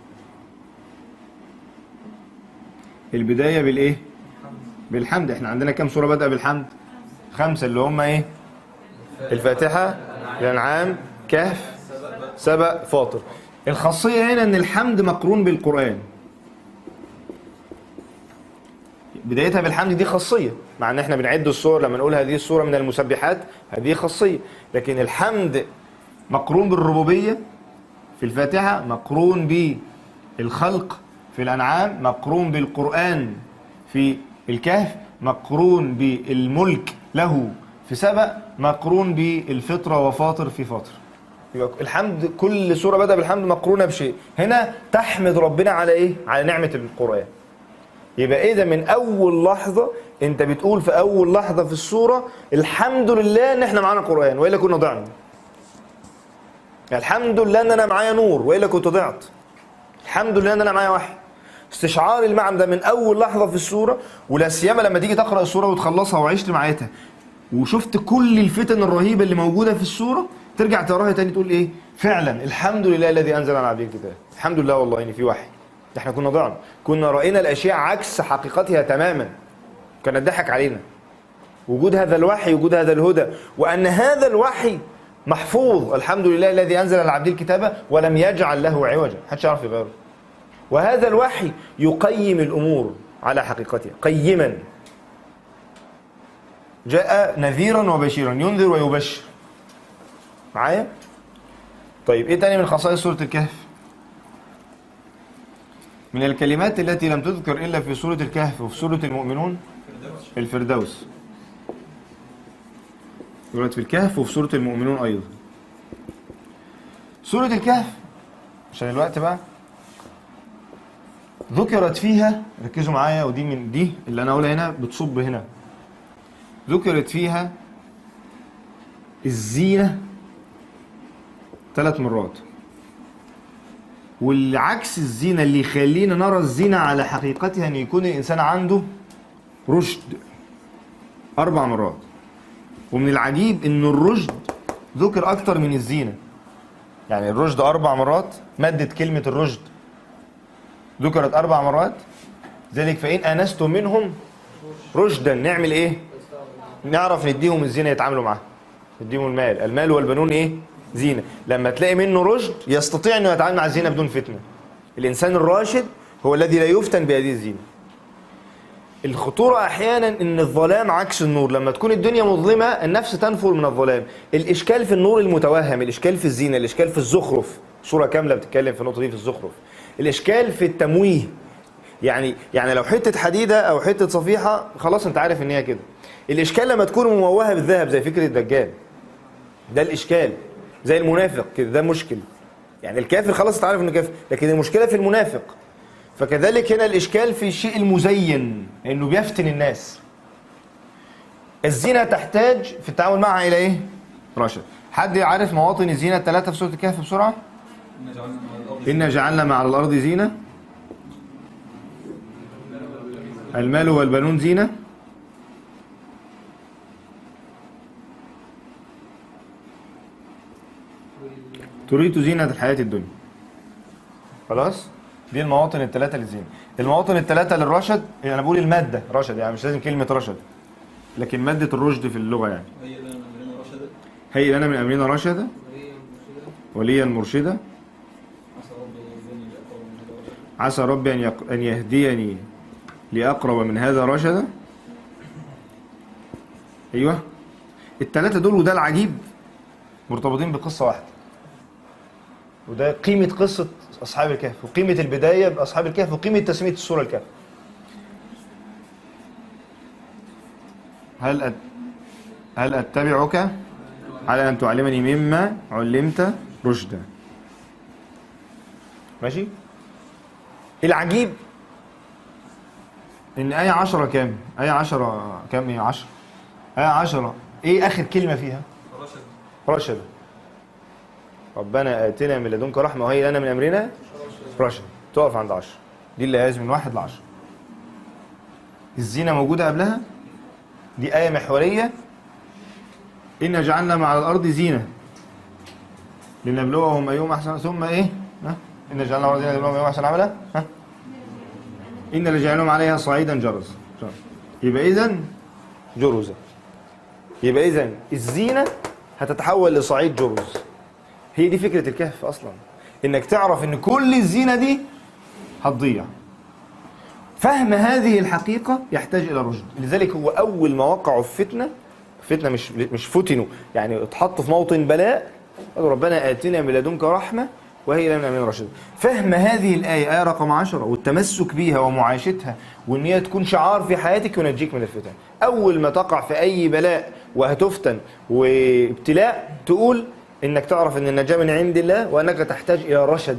البداية بالإيه بالحمد احنا عندنا كم سورة بدأ بالحمد خمسة اللي هم إيه الفاتحة الأنعام كهف سبأ فاطر الخاصية هنا أن الحمد مقرون بالقرآن بدايتها بالحمد دي خاصية مع أن احنا بنعد الصور لما نقول هذه الصورة من المسبحات هذه خاصية لكن الحمد مقرون بالربوبية في الفاتحة مقرون بالخلق في الأنعام مقرون بالقرآن في الكهف مقرون بالملك له في سبأ مقرون بالفطرة وفاطر في فاطر يبقى الحمد كل سورة بدأ بالحمد مقرونة بشيء هنا تحمد ربنا على إيه؟ على نعمة القرآن يبقى إذا من أول لحظة أنت بتقول في أول لحظة في السورة الحمد لله إن إحنا معانا قرآن وإلا كنا ضعنا الحمد لله إن أنا معايا نور وإلا كنت ضعت الحمد لله إن أنا معايا وحي استشعار المعنى ده من أول لحظة في السورة ولا سيما لما تيجي تقرأ السورة وتخلصها وعشت معايتها وشفت كل الفتن الرهيبة اللي موجودة في السورة ترجع تقراها تاني تقول ايه فعلا الحمد لله الذي انزل على عبده الكتاب الحمد لله والله ان في وحي ده احنا كنا ضعنا كنا راينا الاشياء عكس حقيقتها تماما كان الضحك علينا وجود هذا الوحي وجود هذا الهدى وان هذا الوحي محفوظ الحمد لله الذي انزل على عبده الكتاب ولم يجعل له عوجا محدش يعرف يغيره وهذا الوحي يقيم الامور على حقيقتها قيما جاء نذيرا وبشيرا ينذر ويبشر معايا طيب ايه تاني من خصائص سورة الكهف من الكلمات التي لم تذكر إلا في سورة الكهف وفي سورة المؤمنون الفردوس ورد في الكهف وفي سورة المؤمنون أيضا سورة الكهف عشان الوقت بقى ذكرت فيها ركزوا معايا ودي من دي اللي انا اقولها هنا بتصب هنا ذكرت فيها الزينة ثلاث مرات والعكس الزينة اللي يخلينا نرى الزينة على حقيقتها ان يكون الانسان عنده رشد اربع مرات ومن العجيب ان الرشد ذكر اكتر من الزينة يعني الرشد اربع مرات مادة كلمة الرشد ذكرت اربع مرات ذلك فان انستم منهم رشدا نعمل ايه نعرف نديهم الزينه يتعاملوا معاها نديهم المال المال والبنون ايه زينه لما تلاقي منه رشد يستطيع انه يتعامل مع الزينه بدون فتنه الانسان الراشد هو الذي لا يفتن بهذه الزينه الخطورة أحيانا إن الظلام عكس النور لما تكون الدنيا مظلمة النفس تنفر من الظلام الإشكال في النور المتوهم الإشكال في الزينة الإشكال في الزخرف صورة كاملة بتتكلم في النقطة دي في الزخرف الإشكال في التمويه يعني يعني لو حتة حديدة أو حتة صفيحة خلاص أنت عارف إن هي كده الإشكال لما تكون مموهة بالذهب زي فكرة الدجال ده الإشكال زي المنافق كده ده مشكل يعني الكافر خلاص أنت عارف إنه كافر لكن المشكلة في المنافق فكذلك هنا الإشكال في الشيء المزين إنه بيفتن الناس الزينة تحتاج في التعامل معها إلى إيه؟ رشد حد عارف مواطن الزينة الثلاثة في سورة الكهف بسرعة؟ إنا جعلنا على الأرض إنا جعلنا مع الأرض زينة المال والبنون زينة تريد زينة الحياة الدنيا خلاص دي المواطن الثلاثة للزينة المواطن الثلاثة للرشد يعني أنا بقول المادة رشد يعني مش لازم كلمة رشد لكن مادة الرشد في اللغة يعني هي لنا من لنا رشدا هي لنا من أمرنا رشدا وليا مرشدا عسى ربي أن يهديني لأقرب من هذا رشدا عسى ربي أن, يق... أن يهديني لأقرب من هذا رشدا أيوه التلاتة دول وده العجيب مرتبطين بقصة واحدة وده قيمة قصة أصحاب الكهف وقيمة البداية بأصحاب الكهف وقيمة تسمية السورة الكهف هل أت... هل أتبعك على أن تعلمني مما علمت رشدا ماشي العجيب ان آية عشرة كام آية عشرة كام هي عشرة آية عشرة ايه اخر كلمة فيها رشد رشد ربنا آتنا من لدنك رحمة وهي لنا من أمرنا رشد تقف عند عشرة دي اللي لازم من واحد لعشرة الزينة موجودة قبلها دي آية محورية إنا جعلنا مع الأرض زينة لنبلوهم أيهم أحسن ثم إيه ها؟ إنا جعلنا مع الأرض زينة لنبلوهم أيهم أحسن عملا ها إن لجعلهم عليها صعيدا جرز جرز. يبقى إذن جرزا يبقى إذن الزينة هتتحول لصعيد جرز هي دي فكرة الكهف أصلا إنك تعرف إن كل الزينة دي هتضيع فهم هذه الحقيقة يحتاج إلى رشد لذلك هو أول ما وقعوا في فتنة فتنة مش مش فتنوا يعني اتحطوا في موطن بلاء قالوا ربنا آتنا من لدنك رحمة وهي لنا من رشد فهم هذه الآية آية رقم عشرة والتمسك بيها ومعايشتها وإن هي تكون شعار في حياتك ينجيك من الفتن أول ما تقع في أي بلاء وهتفتن وابتلاء تقول إنك تعرف إن النجاة من عند الله وأنك تحتاج إلى رشد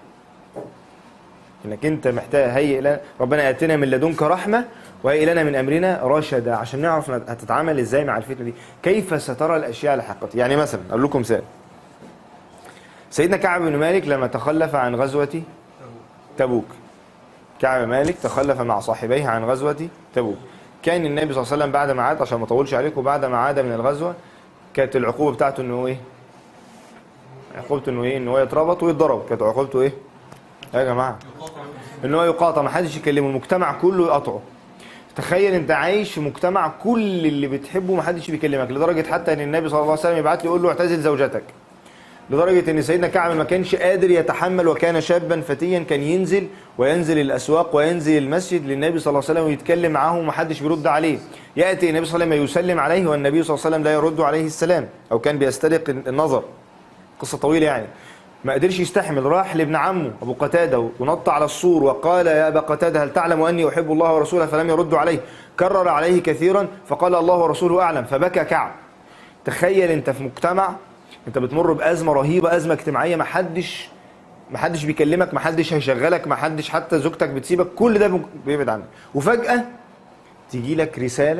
انك انت محتاج هيئ لنا ربنا اتنا من لدنك رحمه وهيئ لنا من امرنا رشدا عشان نعرف هتتعامل ازاي مع الفتنه دي كيف سترى الاشياء على حقيقتها يعني مثلا اقول لكم مثال سيدنا كعب بن مالك لما تخلف عن غزوه تبوك كعب بن مالك تخلف مع صاحبيه عن غزوه تبوك كان النبي صلى الله عليه وسلم بعد ما عاد عشان ما اطولش عليكم بعد ما عاد من الغزوه كانت العقوبه بتاعته انه ايه عقوبته انه ايه ان هو يتربط ويتضرب كانت عقوبته ايه يا جماعه ان هو يقاطع ما حدش يكلمه المجتمع كله يقاطعه تخيل انت عايش في مجتمع كل اللي بتحبه ما حدش بيكلمك لدرجه حتى ان النبي صلى الله عليه وسلم يبعت له يقول له اعتزل زوجتك لدرجة ان سيدنا كعب ما كانش قادر يتحمل وكان شابا فتيا كان ينزل وينزل الاسواق وينزل المسجد للنبي صلى الله عليه وسلم ويتكلم معه ومحدش بيرد عليه ياتي النبي صلى الله عليه وسلم يسلم عليه والنبي صلى الله عليه وسلم لا يرد عليه السلام او كان بيسترق النظر قصة طويلة يعني ما قدرش يستحمل راح لابن عمه ابو قتاده ونط على السور وقال يا ابا قتاده هل تعلم اني احب الله ورسوله فلم يرد عليه كرر عليه كثيرا فقال الله ورسوله اعلم فبكى كعب تخيل انت في مجتمع انت بتمر بازمه رهيبه ازمه اجتماعيه ما حدش ما حدش بيكلمك ما حدش هيشغلك ما حدش حتى زوجتك بتسيبك كل ده بيبعد عنك وفجاه تيجي لك رساله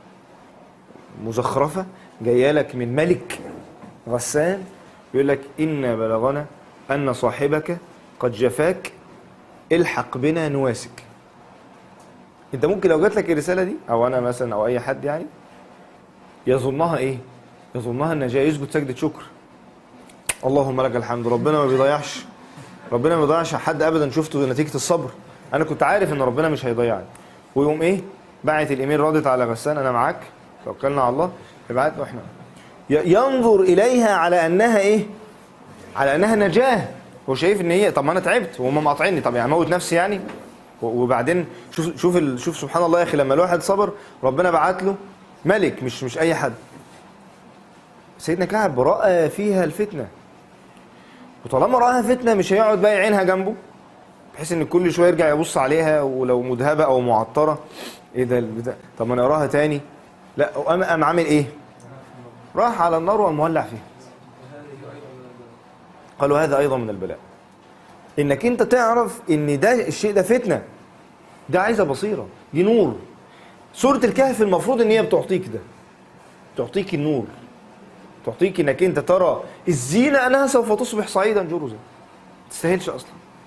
مزخرفه جايه لك من ملك غسان يقول لك إن بلغنا أن صاحبك قد جفاك الحق بنا نواسك انت ممكن لو جات لك الرساله دي او انا مثلا او اي حد يعني يظنها ايه يظنها ان جاي يسجد سجده شكر اللهم لك الحمد ربنا ما بيضيعش ربنا ما بيضيعش حد ابدا شفته نتيجه الصبر انا كنت عارف ان ربنا مش هيضيعني ويقوم ايه بعت الايميل ردت على غسان انا معاك توكلنا على الله ابعت له احنا ي- ينظر اليها على انها ايه على انها نجاه هو شايف ان هي طب ما انا تعبت وهم مقاطعيني طب يعني اموت نفسي يعني و- وبعدين شوف شوف ال- شوف سبحان الله يا اخي لما الواحد صبر ربنا بعت له ملك مش مش اي حد سيدنا كعب راى فيها الفتنه وطالما راها فتنه مش هيقعد بقى يعينها جنبه بحيث ان كل شويه يرجع يبص عليها ولو مذهبه او معطره ايه ده البتاع طب ما انا اراها تاني لا قام قام عامل ايه راح على النار وقام مولع فيها قالوا هذا ايضا من البلاء انك انت تعرف ان ده الشيء ده فتنه ده عايزه بصيره دي نور سوره الكهف المفروض ان هي بتعطيك ده تعطيك النور تعطيك انك انت ترى الزينه انها سوف تصبح صعيدا جرزا ما تستاهلش اصلا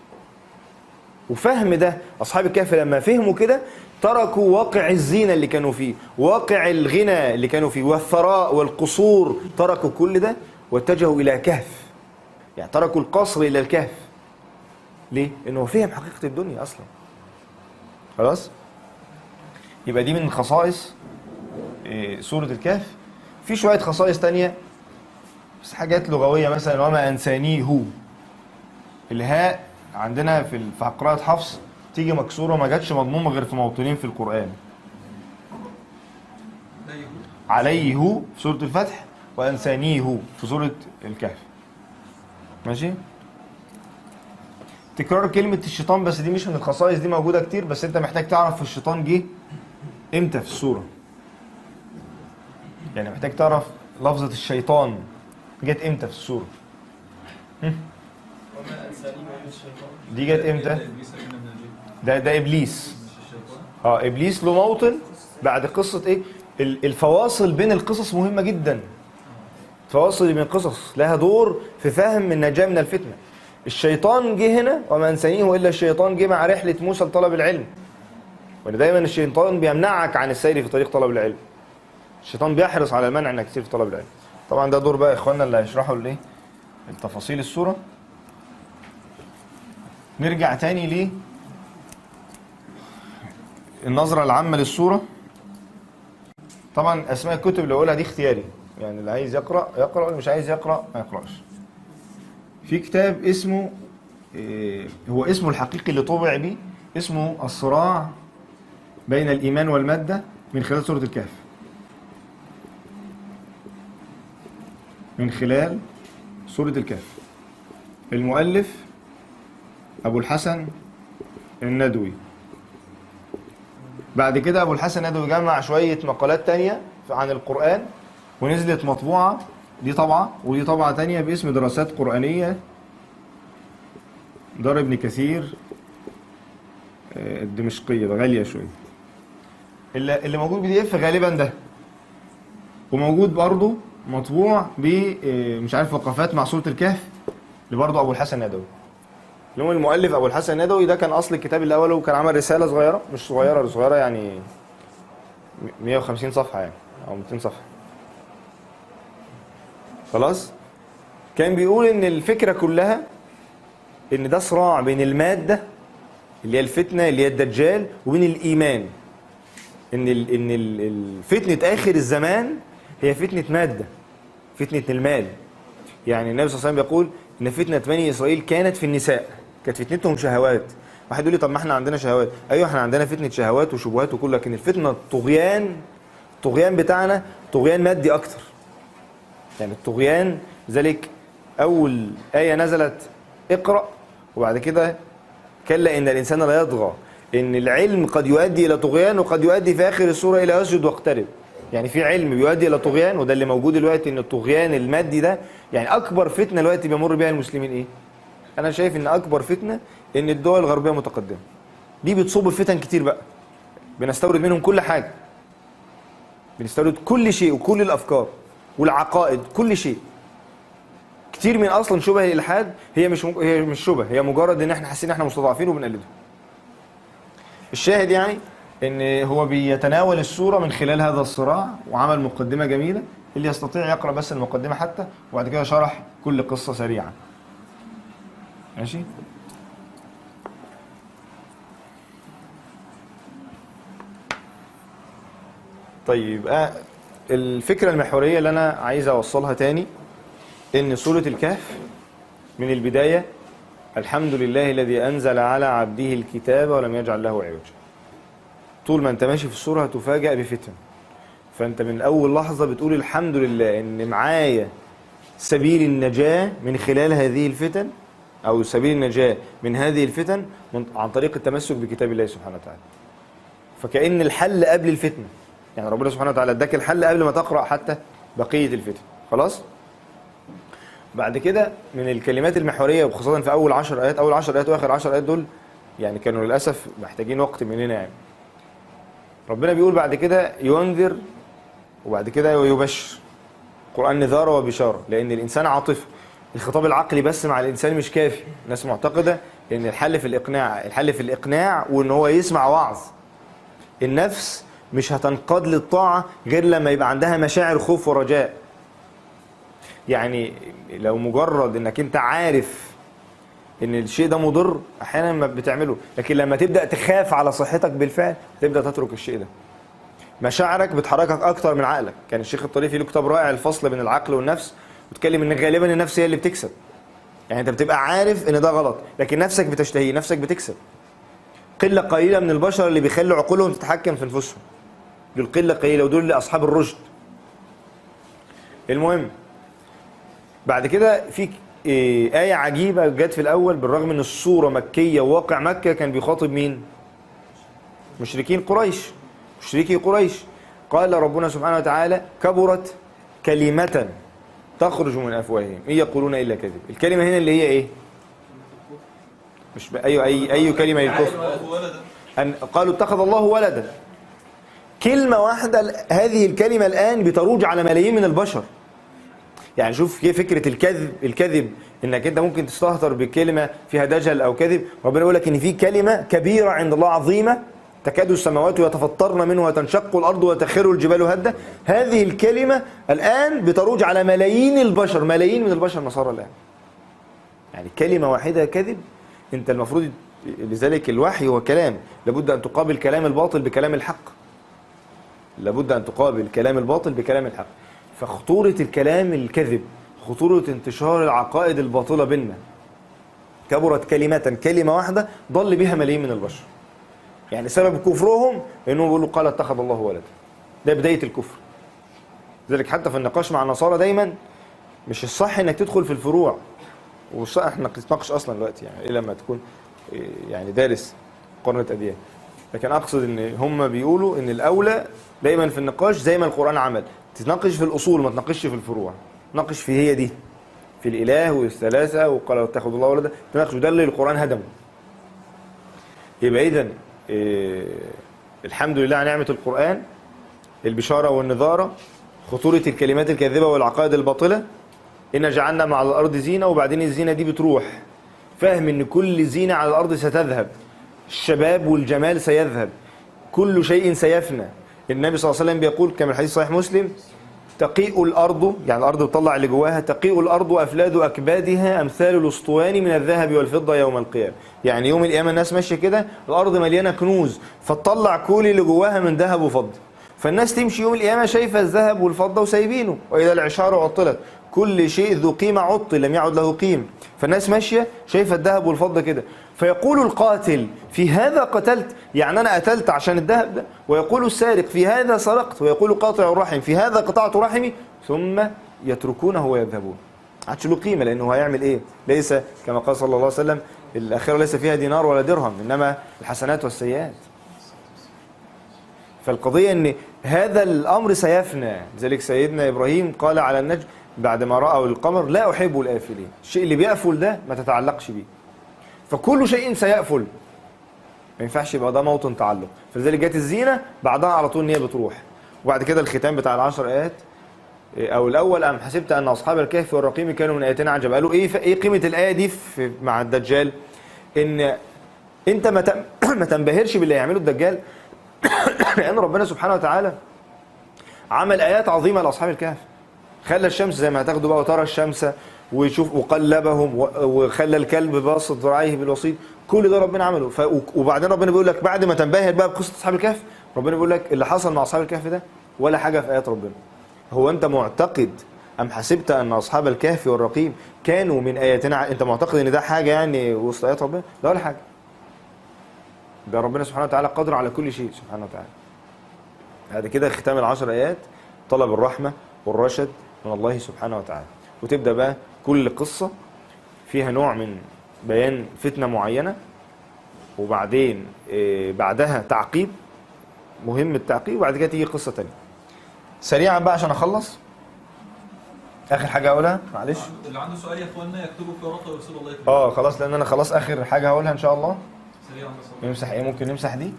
وفهم ده اصحاب الكهف لما فهموا كده تركوا واقع الزينه اللي كانوا فيه واقع الغنى اللي كانوا فيه والثراء والقصور تركوا كل ده واتجهوا الى كهف يعني تركوا القصر الى الكهف ليه انه هو فهم حقيقه الدنيا اصلا خلاص يبقى دي من خصائص إيه، سوره الكهف في شويه خصائص تانية بس حاجات لغويه مثلا وما انسانيه الهاء عندنا في ال- في قراءة حفص تيجي مكسورة ما جاتش مضمومة غير في موطنين في القرآن عليه في سورة الفتح وأنسانيه في سورة الكهف ماشي تكرار كلمة الشيطان بس دي مش من الخصائص دي موجودة كتير بس انت محتاج تعرف الشيطان جه امتى في السورة يعني محتاج تعرف لفظة الشيطان جت امتى في السورة دي جت امتى ده ده ابليس اه ابليس له موطن بعد قصه ايه ال- الفواصل بين القصص مهمه جدا الفواصل بين القصص لها دور في فهم النجاه من الفتنه الشيطان جه هنا وما انسانيه الا الشيطان جه مع رحله موسى لطلب العلم وان دايما الشيطان بيمنعك عن السير في طريق طلب العلم الشيطان بيحرص على المنع انك تسير في طلب العلم طبعا ده دور بقى اخواننا اللي هيشرحوا الايه التفاصيل السوره نرجع تاني ليه النظرة العامة للصورة طبعا أسماء الكتب اللي أقولها دي اختياري يعني اللي عايز يقرأ يقرأ واللي مش عايز يقرأ ما يقرأش في كتاب اسمه إيه، هو اسمه الحقيقي اللي طبع بيه اسمه الصراع بين الإيمان والمادة من خلال سورة الكهف من خلال سورة الكهف المؤلف أبو الحسن الندوي بعد كده أبو الحسن الندوي جمع شوية مقالات تانية عن القرآن ونزلت مطبوعة دي طبعة ودي طبعة تانية باسم دراسات قرآنية دار ابن كثير آه، الدمشقية ده غالية شوية اللي اللي موجود بي دي اف غالبا ده وموجود برضه مطبوع ب آه، مش عارف وقفات مع سورة الكهف لبرضه أبو الحسن الندوي اللي هو المؤلف ابو الحسن الندوي ده كان اصل الكتاب الاول وكان عمل رساله صغيره مش صغيره صغيره يعني 150 صفحه يعني او 200 صفحه خلاص كان بيقول ان الفكره كلها ان ده صراع بين الماده اللي هي الفتنه اللي هي الدجال وبين الايمان ان ال ان ال ال- فتنه اخر الزمان هي فتنه ماده فتنه المال يعني النبي صلى الله عليه وسلم بيقول ان فتنه بني اسرائيل كانت في النساء كانت فتنتهم شهوات واحد يقول لي طب ما احنا عندنا شهوات ايوه احنا عندنا فتنه شهوات وشبهات وكل لكن الفتنه الطغيان الطغيان بتاعنا طغيان مادي اكتر يعني الطغيان ذلك اول ايه نزلت اقرا وبعد كده كلا ان الانسان لا يطغى ان العلم قد يؤدي الى طغيان وقد يؤدي في اخر السوره الى اسجد واقترب يعني في علم بيؤدي الى طغيان وده اللي موجود دلوقتي ان الطغيان المادي ده يعني اكبر فتنه دلوقتي بيمر بيها المسلمين ايه انا شايف ان اكبر فتنه ان الدول الغربيه متقدمه دي بتصوب فتن كتير بقى بنستورد منهم كل حاجه بنستورد كل شيء وكل الافكار والعقائد كل شيء كتير من اصلا شبه الالحاد هي مش مج... هي مش شبه هي مجرد ان احنا حاسين ان احنا مستضعفين وبنقلدهم الشاهد يعني ان هو بيتناول الصوره من خلال هذا الصراع وعمل مقدمه جميله اللي يستطيع يقرا بس المقدمه حتى وبعد كده شرح كل قصه سريعا ماشي طيب آه الفكره المحوريه اللي انا عايز اوصلها تاني ان سوره الكهف من البدايه الحمد لله الذي انزل على عبده الكتاب ولم يجعل له عوجا طول ما انت ماشي في السوره هتفاجأ بفتن فانت من اول لحظه بتقول الحمد لله ان معايا سبيل النجاه من خلال هذه الفتن او سبيل النجاه من هذه الفتن من عن طريق التمسك بكتاب الله سبحانه وتعالى فكأن الحل قبل الفتنه يعني ربنا سبحانه وتعالى اداك الحل قبل ما تقرا حتى بقيه الفتن خلاص بعد كده من الكلمات المحوريه وخاصه في اول 10 ايات اول 10 ايات واخر 10 ايات دول يعني كانوا للاسف محتاجين وقت مننا يعني ربنا بيقول بعد كده ينذر وبعد كده يبشر القرآن نذارة وبشارة لأن الإنسان عاطفي الخطاب العقلي بس مع الإنسان مش كافي الناس معتقدة إن الحل في الإقناع الحل في الإقناع وإن هو يسمع وعظ النفس مش هتنقاد للطاعة غير لما يبقى عندها مشاعر خوف ورجاء يعني لو مجرد انك انت عارف ان الشيء ده مضر احيانا ما بتعمله لكن لما تبدا تخاف على صحتك بالفعل تبدا تترك الشيء ده مشاعرك بتحركك اكتر من عقلك كان الشيخ الطريفي له كتاب رائع الفصل بين العقل والنفس وتكلم ان غالبا النفس هي اللي بتكسب يعني انت بتبقى عارف ان ده غلط لكن نفسك بتشتهيه نفسك بتكسب قله قليله من البشر اللي بيخلوا عقولهم تتحكم في نفوسهم دول قله قليله ودول اللي اصحاب الرشد المهم بعد كده في إيه آية عجيبة جت في الأول بالرغم إن الصورة مكية وواقع مكة كان بيخاطب مين؟ مشركين قريش مشركي قريش قال ربنا سبحانه وتعالى كبرت كلمة تخرج من أفواههم إن يقولون إلا كذب الكلمة هنا اللي هي إيه؟ مش ب... أي أي أي كلمة للكفر ولدا أن قالوا اتخذ الله ولدا كلمة واحدة هذه الكلمة الآن بتروج على ملايين من البشر يعني شوف كيف فكرة الكذب الكذب انك انت ممكن تستهتر بكلمة فيها دجل او كذب ربنا يقول لك ان في كلمة كبيرة عند الله عظيمة تكاد السماوات يتفطرن منه وتنشق الارض وتخر الجبال هدا هذه الكلمة الان بتروج على ملايين البشر ملايين من البشر نصارى الان يعني كلمة واحدة كذب انت المفروض لذلك الوحي هو كلام لابد ان تقابل كلام الباطل بكلام الحق لابد ان تقابل كلام الباطل بكلام الحق فخطورة الكلام الكذب خطورة انتشار العقائد الباطلة بيننا كبرت كلمة كلمة واحدة ضل بها ملايين من البشر يعني سبب كفرهم انهم بيقولوا قال اتخذ الله ولدا ده بداية الكفر لذلك حتى في النقاش مع النصارى دايما مش الصح انك تدخل في الفروع والصح احنا نتناقش اصلا دلوقتي يعني ايه لما تكون إيه يعني دارس قرنة اديان لكن اقصد ان هم بيقولوا ان الاولى دايما في النقاش زي ما القران عمل تتناقش في الاصول ما تناقش في الفروع تناقش في هي دي في الاله والثلاثه وقال اتخذ الله ولدا تناقش وده اللي القران هدمه يبقى اذا إيه الحمد لله على نعمه القران البشاره والنذاره خطوره الكلمات الكاذبه والعقائد الباطله إن جعلنا مع الأرض زينة وبعدين الزينة دي بتروح فاهم إن كل زينة على الأرض ستذهب الشباب والجمال سيذهب كل شيء سيفنى النبي صلى الله عليه وسلم بيقول كما الحديث صحيح مسلم تقيء الأرض يعني الأرض بتطلع اللي جواها تقيء الأرض أفلاد أكبادها أمثال الأسطوان من الذهب والفضة يوم القيامة يعني يوم القيامة الناس ماشية كده الأرض مليانة كنوز فتطلع كل اللي جواها من ذهب وفضة فالناس تمشي يوم القيامة شايفة الذهب والفضة وسايبينه وإذا العشار عطلت كل شيء ذو قيمة عطل لم يعد له قيمة فالناس ماشية شايفة الذهب والفضة كده فيقول القاتل في هذا قتلت يعني أنا قتلت عشان الذهب ده ويقول السارق في هذا سرقت ويقول قاطع الرحم في هذا قطعت رحمي ثم يتركونه ويذهبون عادش له قيمة لأنه هيعمل إيه ليس كما قال صلى الله عليه وسلم الآخرة ليس فيها دينار ولا درهم إنما الحسنات والسيئات فالقضية ان هذا الامر سيفنى لذلك سيدنا ابراهيم قال على النجم بعد ما رأوا القمر لا احب الافلين الشيء اللي بيقفل ده ما تتعلقش بيه فكل شيء سيقفل ما ينفعش يبقى ده موطن تعلق فلذلك جت الزينة بعدها على طول ان هي بتروح وبعد كده الختام بتاع العشر ايات او الاول ام حسبت ان اصحاب الكهف والرقيم كانوا من اياتنا عجب قالوا ايه ايه قيمه الايه دي في مع الدجال ان انت ما تم- ما تنبهرش باللي هيعمله الدجال لان ربنا سبحانه وتعالى عمل ايات عظيمه لاصحاب الكهف خلى الشمس زي ما هتاخدوا بقى وترى الشمس ويشوف وقلبهم و- وخلى الكلب باسط ذراعيه بالوسيط كل ده ربنا عمله ف... وبعدين ربنا بيقول لك بعد ما تنبهر بقى بقصه اصحاب الكهف ربنا بيقول لك اللي حصل مع اصحاب الكهف ده ولا حاجه في ايات ربنا هو انت معتقد ام حسبت ان اصحاب الكهف والرقيم كانوا من اياتنا انت معتقد ان ده حاجه يعني وسط ايات ربنا لا ولا حاجه ده ربنا سبحانه وتعالى قادر على كل شيء سبحانه وتعالى بعد كده ختام العشر ايات طلب الرحمه والرشد من الله سبحانه وتعالى وتبدا بقى كل قصه فيها نوع من بيان فتنه معينه وبعدين آه، بعدها تعقيب مهم التعقيب وبعد كده تيجي قصه تانية سريعا بقى عشان اخلص اخر حاجه اقولها معلش اللي عنده سؤال يا اخوانا يكتبه في ورقه ويرسله الله يكرمه اه خلاص لان انا خلاص اخر حاجه هقولها ان شاء الله سريعا بس نمسح ايه ممكن نمسح دي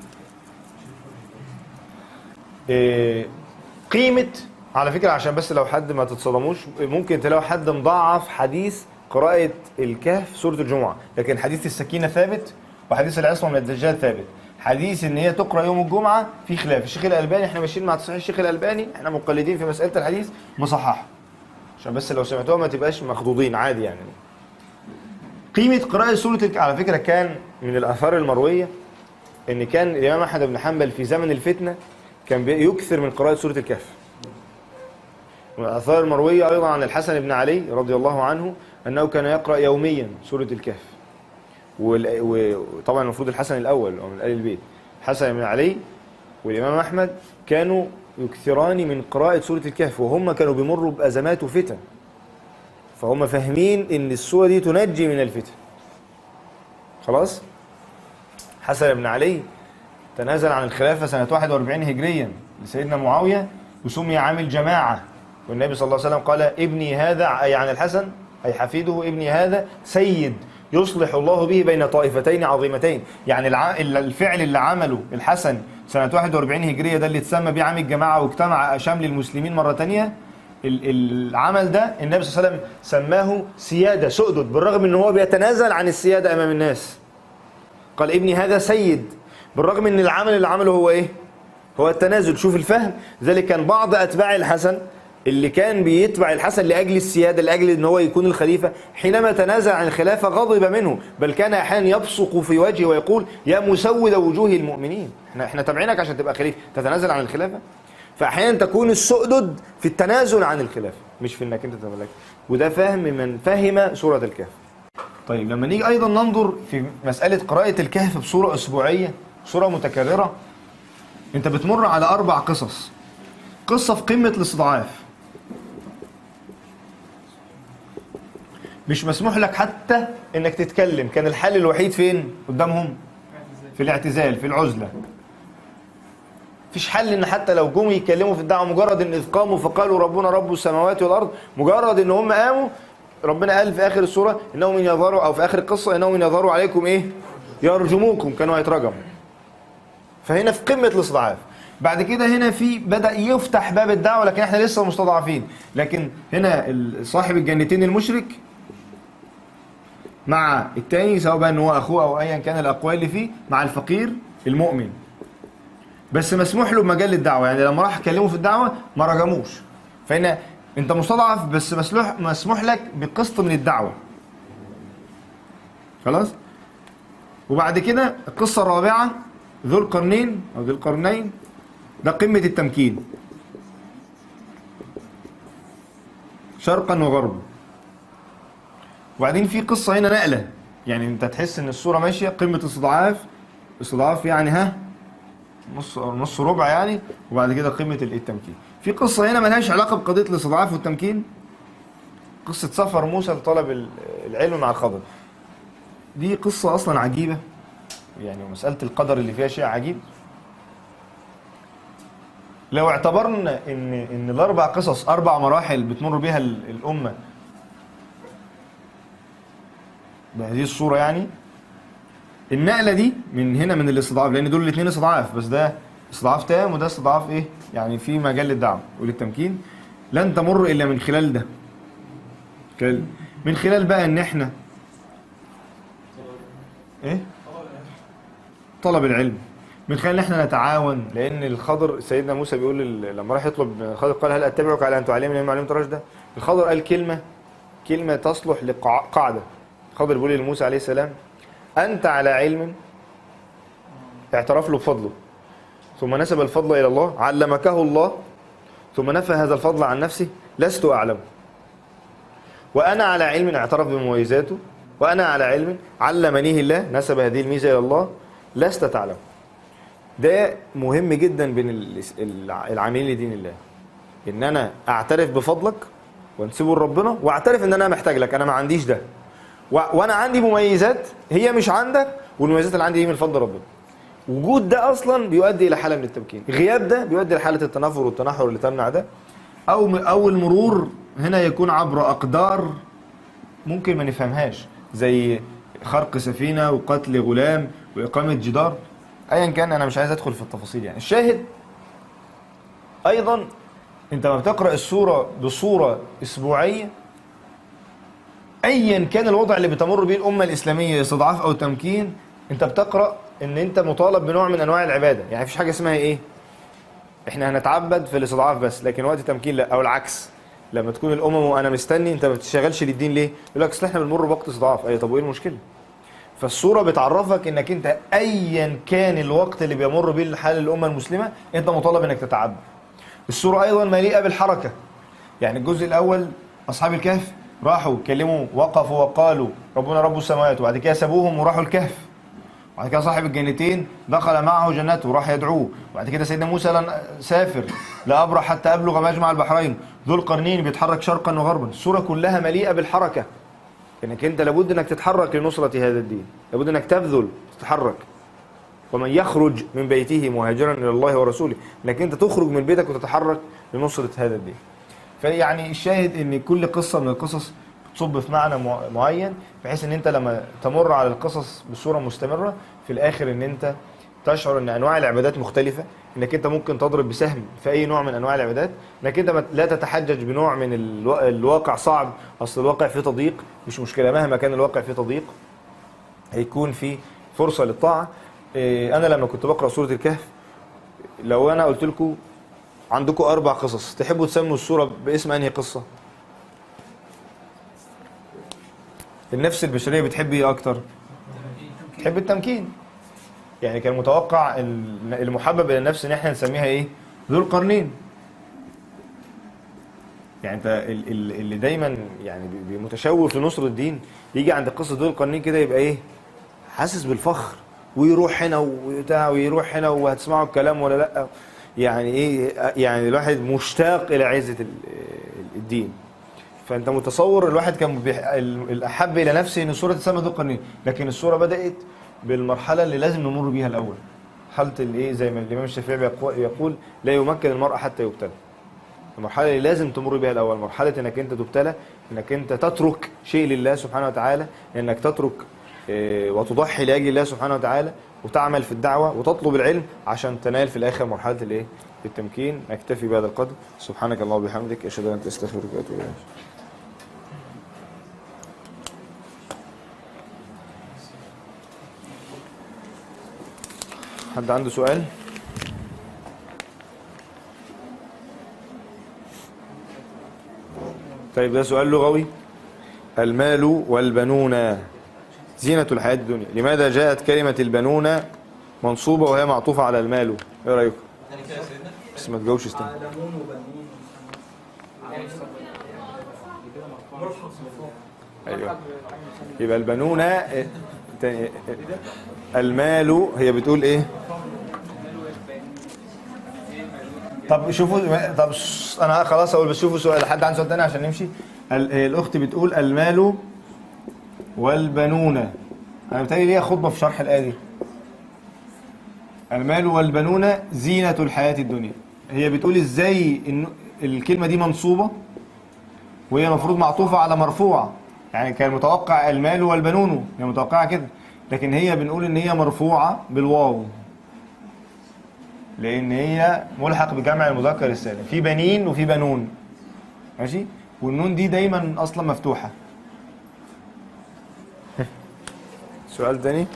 إيه قيمة على فكرة عشان بس لو حد ما تتصدموش ممكن تلاقوا حد مضاعف حديث قراءة الكهف سورة الجمعة لكن حديث السكينة ثابت وحديث العصمة من الدجال ثابت حديث ان هي تقرا يوم الجمعه في خلاف الشيخ الالباني احنا ماشيين مع تصحيح الشيخ الالباني احنا مقلدين في مساله الحديث مصحح عشان بس لو سمعتوها ما تبقاش مخضوضين عادي يعني قيمه قراءه سوره الك... على فكره كان من الاثار المرويه ان كان الامام احمد بن حنبل في زمن الفتنه كان بي- يكثر من قراءه سوره الكهف من الاثار المرويه ايضا عن الحسن بن علي رضي الله عنه انه كان يقرا يوميا سوره الكهف وال- وطبعا المفروض الحسن الاول او من ال البيت حسن بن علي والامام احمد كانوا يكثران من قراءه سوره الكهف وهم كانوا بيمروا بازمات وفتن فهم فاهمين ان السوره دي تنجي من الفتن خلاص حسن بن علي تنازل عن الخلافه سنه 41 هجريا لسيدنا معاويه وسمي عامل جماعه والنبي صلى الله عليه وسلم قال ابني هذا اي عن الحسن اي حفيده ابني هذا سيد يصلح الله به بين طائفتين عظيمتين يعني الع... الفعل اللي عمله الحسن سنة 41 هجرية ده اللي اتسمى بيه عام الجماعة واجتمع شمل المسلمين مرة تانية ال- العمل ده النبي صلى الله عليه وسلم سماه سيادة سؤدد بالرغم ان هو بيتنازل عن السيادة امام الناس قال ابني هذا سيد بالرغم ان العمل اللي عمله هو ايه هو التنازل شوف الفهم ذلك كان بعض اتباع الحسن اللي كان بيتبع الحسن لاجل السياده لاجل ان هو يكون الخليفه حينما تنازل عن الخلافه غضب منه بل كان احيانا يبصق في وجهه ويقول يا مسود وجوه المؤمنين احنا احنا تابعينك عشان تبقى خليفه تتنازل عن الخلافه فاحيانا تكون السؤدد في التنازل عن الخلافه مش في انك انت تملك وده فهم من فهم سوره الكهف طيب لما نيجي ايضا ننظر في مساله قراءه الكهف بصوره اسبوعيه صوره متكرره انت بتمر على اربع قصص قصه في قمه الاستضعاف مش مسموح لك حتى انك تتكلم كان الحل الوحيد فين قدامهم في الاعتزال في العزله مفيش حل ان حتى لو جم يتكلموا في الدعوه مجرد ان اذ قاموا فقالوا ربنا رب السماوات والارض مجرد ان هم قاموا ربنا قال في اخر السوره انهم ان يظهروا او في اخر القصه انهم ان يظهروا عليكم ايه يرجموكم كانوا هيترجموا فهنا في قمه الاستضعاف بعد كده هنا في بدا يفتح باب الدعوه لكن احنا لسه مستضعفين لكن هنا ال- صاحب الجنتين المشرك مع التاني سواء بقى ان هو اخوه او ايا كان الاقوال اللي فيه مع الفقير المؤمن بس مسموح له بمجال الدعوه يعني لما راح كلمه في الدعوه ما رجموش فهنا انت مستضعف بس مسموح مسموح لك بقسط من الدعوه خلاص وبعد كده القصه الرابعه ذو القرنين او ذو القرنين ده قمة التمكين شرقا وغربا وبعدين في قصة هنا نقلة يعني انت تحس ان الصورة ماشية قمة استضعاف استضعاف يعني ها نص نص ربع يعني وبعد كده قمة التمكين في قصة هنا ملهاش علاقة بقضية الاستضعاف والتمكين قصة سفر موسى لطلب ال- العلم مع الخضر دي قصة أصلا عجيبة يعني مسألة القدر اللي فيها شيء عجيب لو اعتبرنا ان ان الاربع قصص اربع مراحل بتمر بها ال- الامه بهذه الصوره يعني النقله دي من هنا من الاستضعاف لان دول الاثنين استضعاف بس ده استضعاف تام وده استضعاف ايه يعني في مجال للدعم وللتمكين لن تمر الا من خلال ده خلال- من خلال بقى ان احنا ايه طلب العلم من خلال ان احنا نتعاون لان الخضر سيدنا موسى بيقول لل- لما راح يطلب من الخضر قال هل اتبعك على ان تعلمني مما علمت رشدا الخضر قال كلمه كلمه تصلح لقاعده الخضر بيقول لموسى عليه السلام انت على علم اعترف له بفضله ثم نسب الفضل الى الله علمكه الله ثم نفى هذا الفضل عن نفسه لست اعلم وانا على علم اعترف بمميزاته وانا على علم علمنيه الله نسب هذه الميزه الى الله لست تعلم ده مهم جدا بين ال- الع- العاملين لدين الله ان انا اعترف بفضلك وانسبه لربنا واعترف ان انا محتاج لك انا ما عنديش ده و... وانا عندي مميزات هي مش عندك والمميزات اللي عندي دي من فضل ربنا وجود ده اصلا بيؤدي الى حاله من التمكين غياب ده بيؤدي لحاله التنافر والتنحر اللي تمنع ده او او المرور هنا يكون عبر اقدار ممكن ما نفهمهاش زي خرق سفينه وقتل غلام واقامه جدار ايا كان انا مش عايز ادخل في التفاصيل يعني الشاهد ايضا انت لما بتقرا السوره بصوره اسبوعيه ايا كان الوضع اللي بتمر به الامه الاسلاميه استضعاف او تمكين انت بتقرا ان انت مطالب بنوع من انواع العباده يعني مفيش حاجه اسمها ايه احنا هنتعبد في الاستضعاف بس لكن وقت تمكين لا او العكس لما تكون الامم وانا مستني انت ما بتشتغلش للدين ليه يقول لك اصل احنا بنمر بوقت استضعاف اي طب وايه المشكله فالصوره بتعرفك انك انت ايا كان الوقت اللي بيمر بيه حال الامه المسلمه انت مطالب انك تتعبد الصوره ايضا مليئه بالحركه يعني الجزء الاول اصحاب الكهف راحوا كلموا وقفوا وقالوا ربنا رب السماوات وبعد كده سابوهم وراحوا الكهف وبعد كده صاحب الجنتين دخل معه جنته وراح يدعوه وبعد كده سيدنا موسى لن سافر لا ابرح حتى ابلغ مجمع البحرين ذو القرنين بيتحرك شرقا وغربا السوره كلها مليئه بالحركه انك انت لابد انك تتحرك لنصره هذا الدين لابد انك تبذل تتحرك ومن يخرج من بيته مهاجرا الى الله ورسوله انك انت تخرج من بيتك وتتحرك لنصره هذا الدين فيعني الشاهد ان كل قصه من القصص تصب في معنى مع- معين بحيث ان انت لما تمر على القصص بصوره مستمره في الاخر ان انت تشعر ان انواع العبادات مختلفه انك انت ممكن تضرب بسهم في اي نوع من انواع العبادات انك انت ما- لا تتحجج بنوع من الوا- الواقع صعب اصل الواقع فيه تضييق مش مشكله مهما كان الواقع فيه تضييق هيكون في فرصه للطاعه إيه، انا لما كنت بقرا سوره الكهف لو انا قلت لكم عندكم اربع قصص تحبوا تسموا السوره باسم انهي قصه النفس البشريه بتحب ايه اكتر تحب التمكين يعني كان متوقع ال- المحبب الى النفس ان احنا نسميها ايه ذو القرنين يعني انت ال- ال- اللي دايما يعني بي- بي- متشوف لنصر الدين يجي عند قصه ذو القرنين كده يبقى ايه حاسس بالفخر ويروح هنا وبتاع ويروح هنا وهتسمعوا الكلام ولا لا يعني ايه يعني الواحد مشتاق الى عزه ال- الدين فانت متصور الواحد كان بيح... ال- الاحب الى نفسه ان السوره تسمى ذو القرنين لكن السوره بدات بالمرحله اللي لازم نمر بيها الاول حاله الايه زي ما الامام الشافعي بيقو- يقول لا يمكن المرء حتى يبتلى المرحله اللي لازم تمر بيها الاول مرحله انك انت تبتلى انك انت تترك شيء لله سبحانه وتعالى انك تترك آه، وتضحي لاجل الله سبحانه وتعالى وتعمل في الدعوه وتطلب العلم عشان تنال في الاخر مرحله الايه التمكين نكتفي بهذا القدر سبحانك اللهم وبحمدك اشهد ان لا اله الا انت استغفرك واتوب اليك حد عنده سؤال طيب ده سؤال لغوي المال والبنون زينة الحياة الدنيا لماذا جاءت كلمة البنون منصوبة وهي معطوفة على المال ايه رأيكم يعني كده يا سيدنا بس ما تجاوبش استنى عالمون وبنون ايوه يبقى البنون آه، تاني، آه، المال هي بتقول ايه طب شوفوا طب ش- انا خلاص اقول بس شوفوا سؤال حد عنده سؤال تاني عشان نمشي ال- هي الاخت بتقول المال والبنون انا بتهيألي ليها خطبه في شرح الايه دي المال والبنون زينة الحياة الدنيا هي بتقول ازاي ان الكلمة دي منصوبة وهي المفروض معطوفة على مرفوعة يعني كان متوقع المال والبنون هي متوقعة كده لكن هي بنقول ان هي مرفوعة بالواو لان هي ملحق بجمع المذكر السالم في بنين وفي بنون ماشي والنون دي دايما اصلا مفتوحة سؤال تاني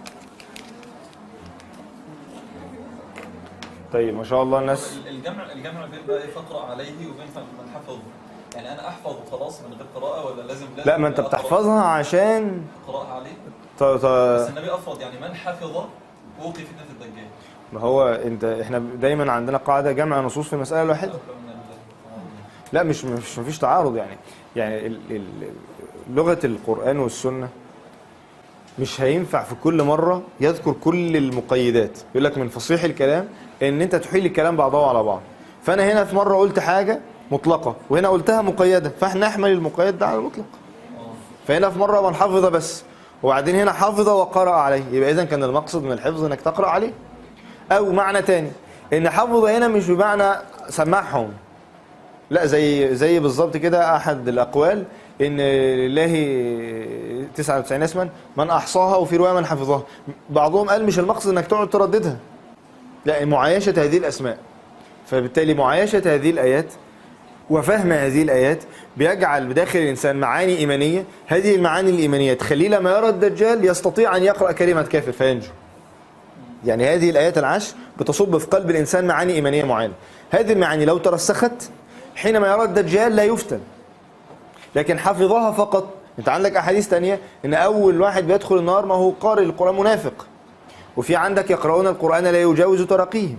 طيب ما شاء الله الناس الجمع الجمع بين بقى ايه فقرأ عليه وبين من حفظ يعني انا احفظ خلاص من غير قراءة ولا لازم لا ما انت أقرأ- بتحفظها عشان قراءة عليه ط... ط... بس النبي افرض يعني من حفظ وقي فتنة الدجال ما هو انت احنا دايما عندنا قاعده جمع نصوص في المساله الواحده من ال- لا مش مش مفيش تعارض يعني يعني ال... ال... لغه القران والسنه مش هينفع في كل مره يذكر كل المقيدات يقول لك من فصيح الكلام ان انت تحيل الكلام بعضه على بعض فانا هنا في مره قلت حاجه مطلقه وهنا قلتها مقيده فاحنا نحمل المقيد ده على المطلق فهنا في مره من حفظ بس وبعدين هنا حفظ وقرأ عليه يبقى اذا كان المقصد من الحفظ انك تقرأ عليه او معنى تاني ان حفظ هنا مش بمعنى سمعهم لا زي زي بالظبط كده احد الاقوال ان لله 99 اسما من احصاها وفي روايه من حفظها بعضهم قال مش المقصد انك تقعد ترددها لا معايشه هذه الاسماء فبالتالي معايشه هذه الايات وفهم هذه الآيات بيجعل بداخل الإنسان معاني إيمانية هذه المعاني الإيمانية تخليه لما يرى الدجال يستطيع أن يقرأ كلمة كافر فينجو يعني هذه الآيات العشر بتصب في قلب الإنسان معاني إيمانية معينة هذه المعاني لو ترسخت حينما يرى الدجال لا يفتن لكن حفظها فقط انت عندك احاديث تانية ان اول واحد بيدخل النار ما هو قارئ القرآن منافق وفي عندك يقرؤون القرآن لا يجاوز تراقيهم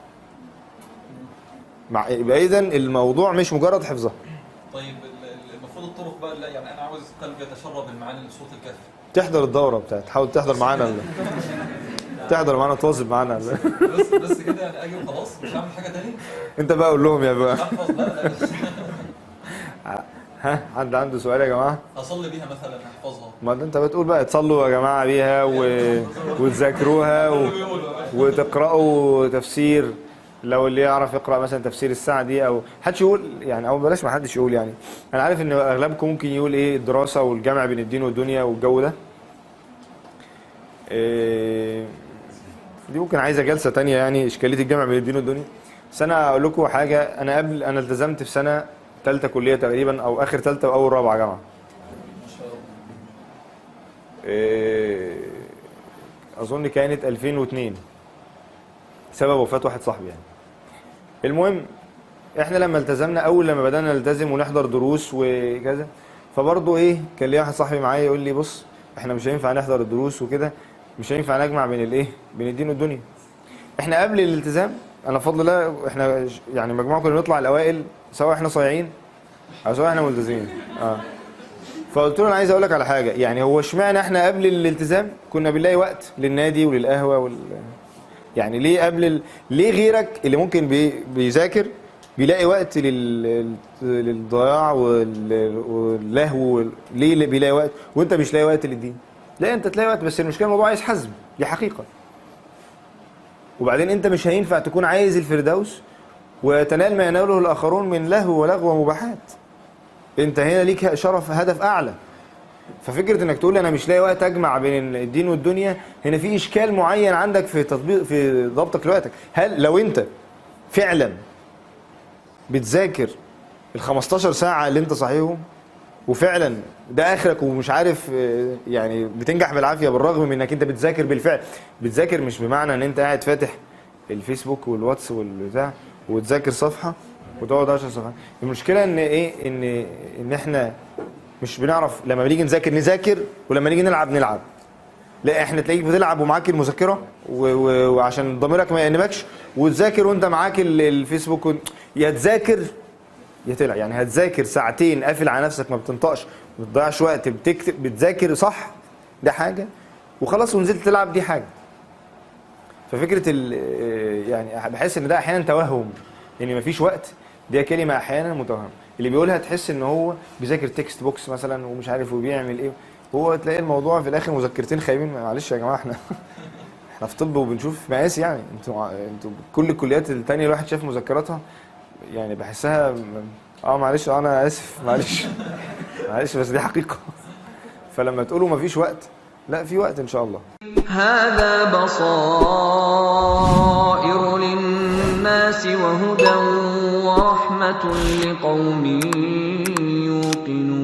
مع يبقى اذا الموضوع مش مجرد حفظها طيب ال- ال- المفروض الطرق بقى لا يعني انا عاوز قلبي يتشرب المعاني لصوت الكهف تحضر الدورة بتاعت تحاول تحضر معانا ال- تحضر معانا تواظب معانا ال- بس بس كده يعني اجي وخلاص مش هعمل حاجه تاني انت بقى قول لهم يا بقى احفظ لا لا ها حد عنده سؤال يا جماعة اصلي بيها مثلا احفظها ما ده انت بتقول بقى تصلوا يا جماعة بيها و... وتذاكروها و... وتقرأوا تفسير لو اللي يعرف يقرأ مثلا تفسير السعدي او حدش يقول يعني او بلاش ما حدش يقول يعني انا عارف ان اغلبكم ممكن يقول ايه الدراسة والجمع بين الدين والدنيا والجو ده إيه دي ممكن عايزة جلسة تانية يعني اشكالية الجمع بين الدين والدنيا بس انا اقول لكم حاجة انا قبل انا التزمت في سنة ثالثة كلية تقريبا او اخر ثالثة واول رابعة جامعة ما شاء الله إيه، اظن كانت 2002 سبب وفاة واحد صاحبي يعني المهم احنا لما التزمنا اول لما بدانا نلتزم ونحضر دروس وكذا فبرضه ايه كان لي واحد صاحبي معايا يقول لي بص احنا مش هينفع نحضر الدروس وكده مش هينفع نجمع بين الايه بين الدين والدنيا احنا قبل الالتزام انا بفضل الله احنا ش- يعني مجموعه كنا نطلع الاوائل سواء احنا صايعين او سواء احنا ملتزمين اه فقلت له انا عايز اقول لك على حاجه يعني هو اشمعنى احنا قبل الالتزام كنا بنلاقي وقت للنادي وللقهوه وال يعني ليه قبل ال... ليه غيرك اللي ممكن بي... بيذاكر بيلاقي وقت لل... للضياع وال... واللهو وال... ليه اللي بيلاقي وقت وانت مش لاقي وقت للدين لا انت تلاقي وقت بس المشكله الموضوع عايز حزم دي حقيقه وبعدين انت مش هينفع تكون عايز الفردوس وتنال ما يناله الاخرون من لهو ولغو ومباحات انت هنا ليك شرف هدف اعلى ففكره انك تقول انا مش لاقي وقت اجمع بين الدين والدنيا هنا في اشكال معين عندك في تطبيق في ضبطك لوقتك هل لو انت فعلا بتذاكر ال 15 ساعه اللي انت صحيهم وفعلا ده اخرك ومش عارف اه، يعني بتنجح بالعافيه بالرغم من انك انت بتذاكر بالفعل بتذاكر مش بمعنى ان انت قاعد فاتح الفيسبوك والواتس والبتاع وتذاكر صفحه وتقعد 10 صفحات المشكله ان ايه ان ان احنا مش بنعرف لما بنيجي نذاكر نذاكر ولما نيجي نلعب نلعب لا احنا تلاقيك بتلعب ومعاك المذكره و- و- وعشان ضميرك ما يأنبكش وتذاكر وانت معاك ال- الفيسبوك و- يا تذاكر يا تلعب يعني هتذاكر ساعتين قافل على نفسك ما بتنطقش ما بتضيعش وقت بتكتب بتذاكر صح ده حاجه وخلاص ونزلت تلعب دي حاجه ففكره ال يعني بحس ان ده احيانا توهم ان مفيش وقت دي كلمه احيانا متوهمه اللي بيقولها تحس ان هو بيذاكر تكست بوكس مثلا ومش عارف وبيعمل ايه هو تلاقي الموضوع في الاخر مذكرتين خايبين معلش يا جماعه احنا احنا في طب وبنشوف مقاس يعني انتوا انتوا كل الكليات التانية الواحد شاف مذكراتها يعني بحسها م- اه معلش اه انا اسف معلش معلش بس دي حقيقه فلما تقولوا مفيش وقت لا في وقت ان شاء الله هذا بصائر للناس وهدى ورحمة لقوم يوقنون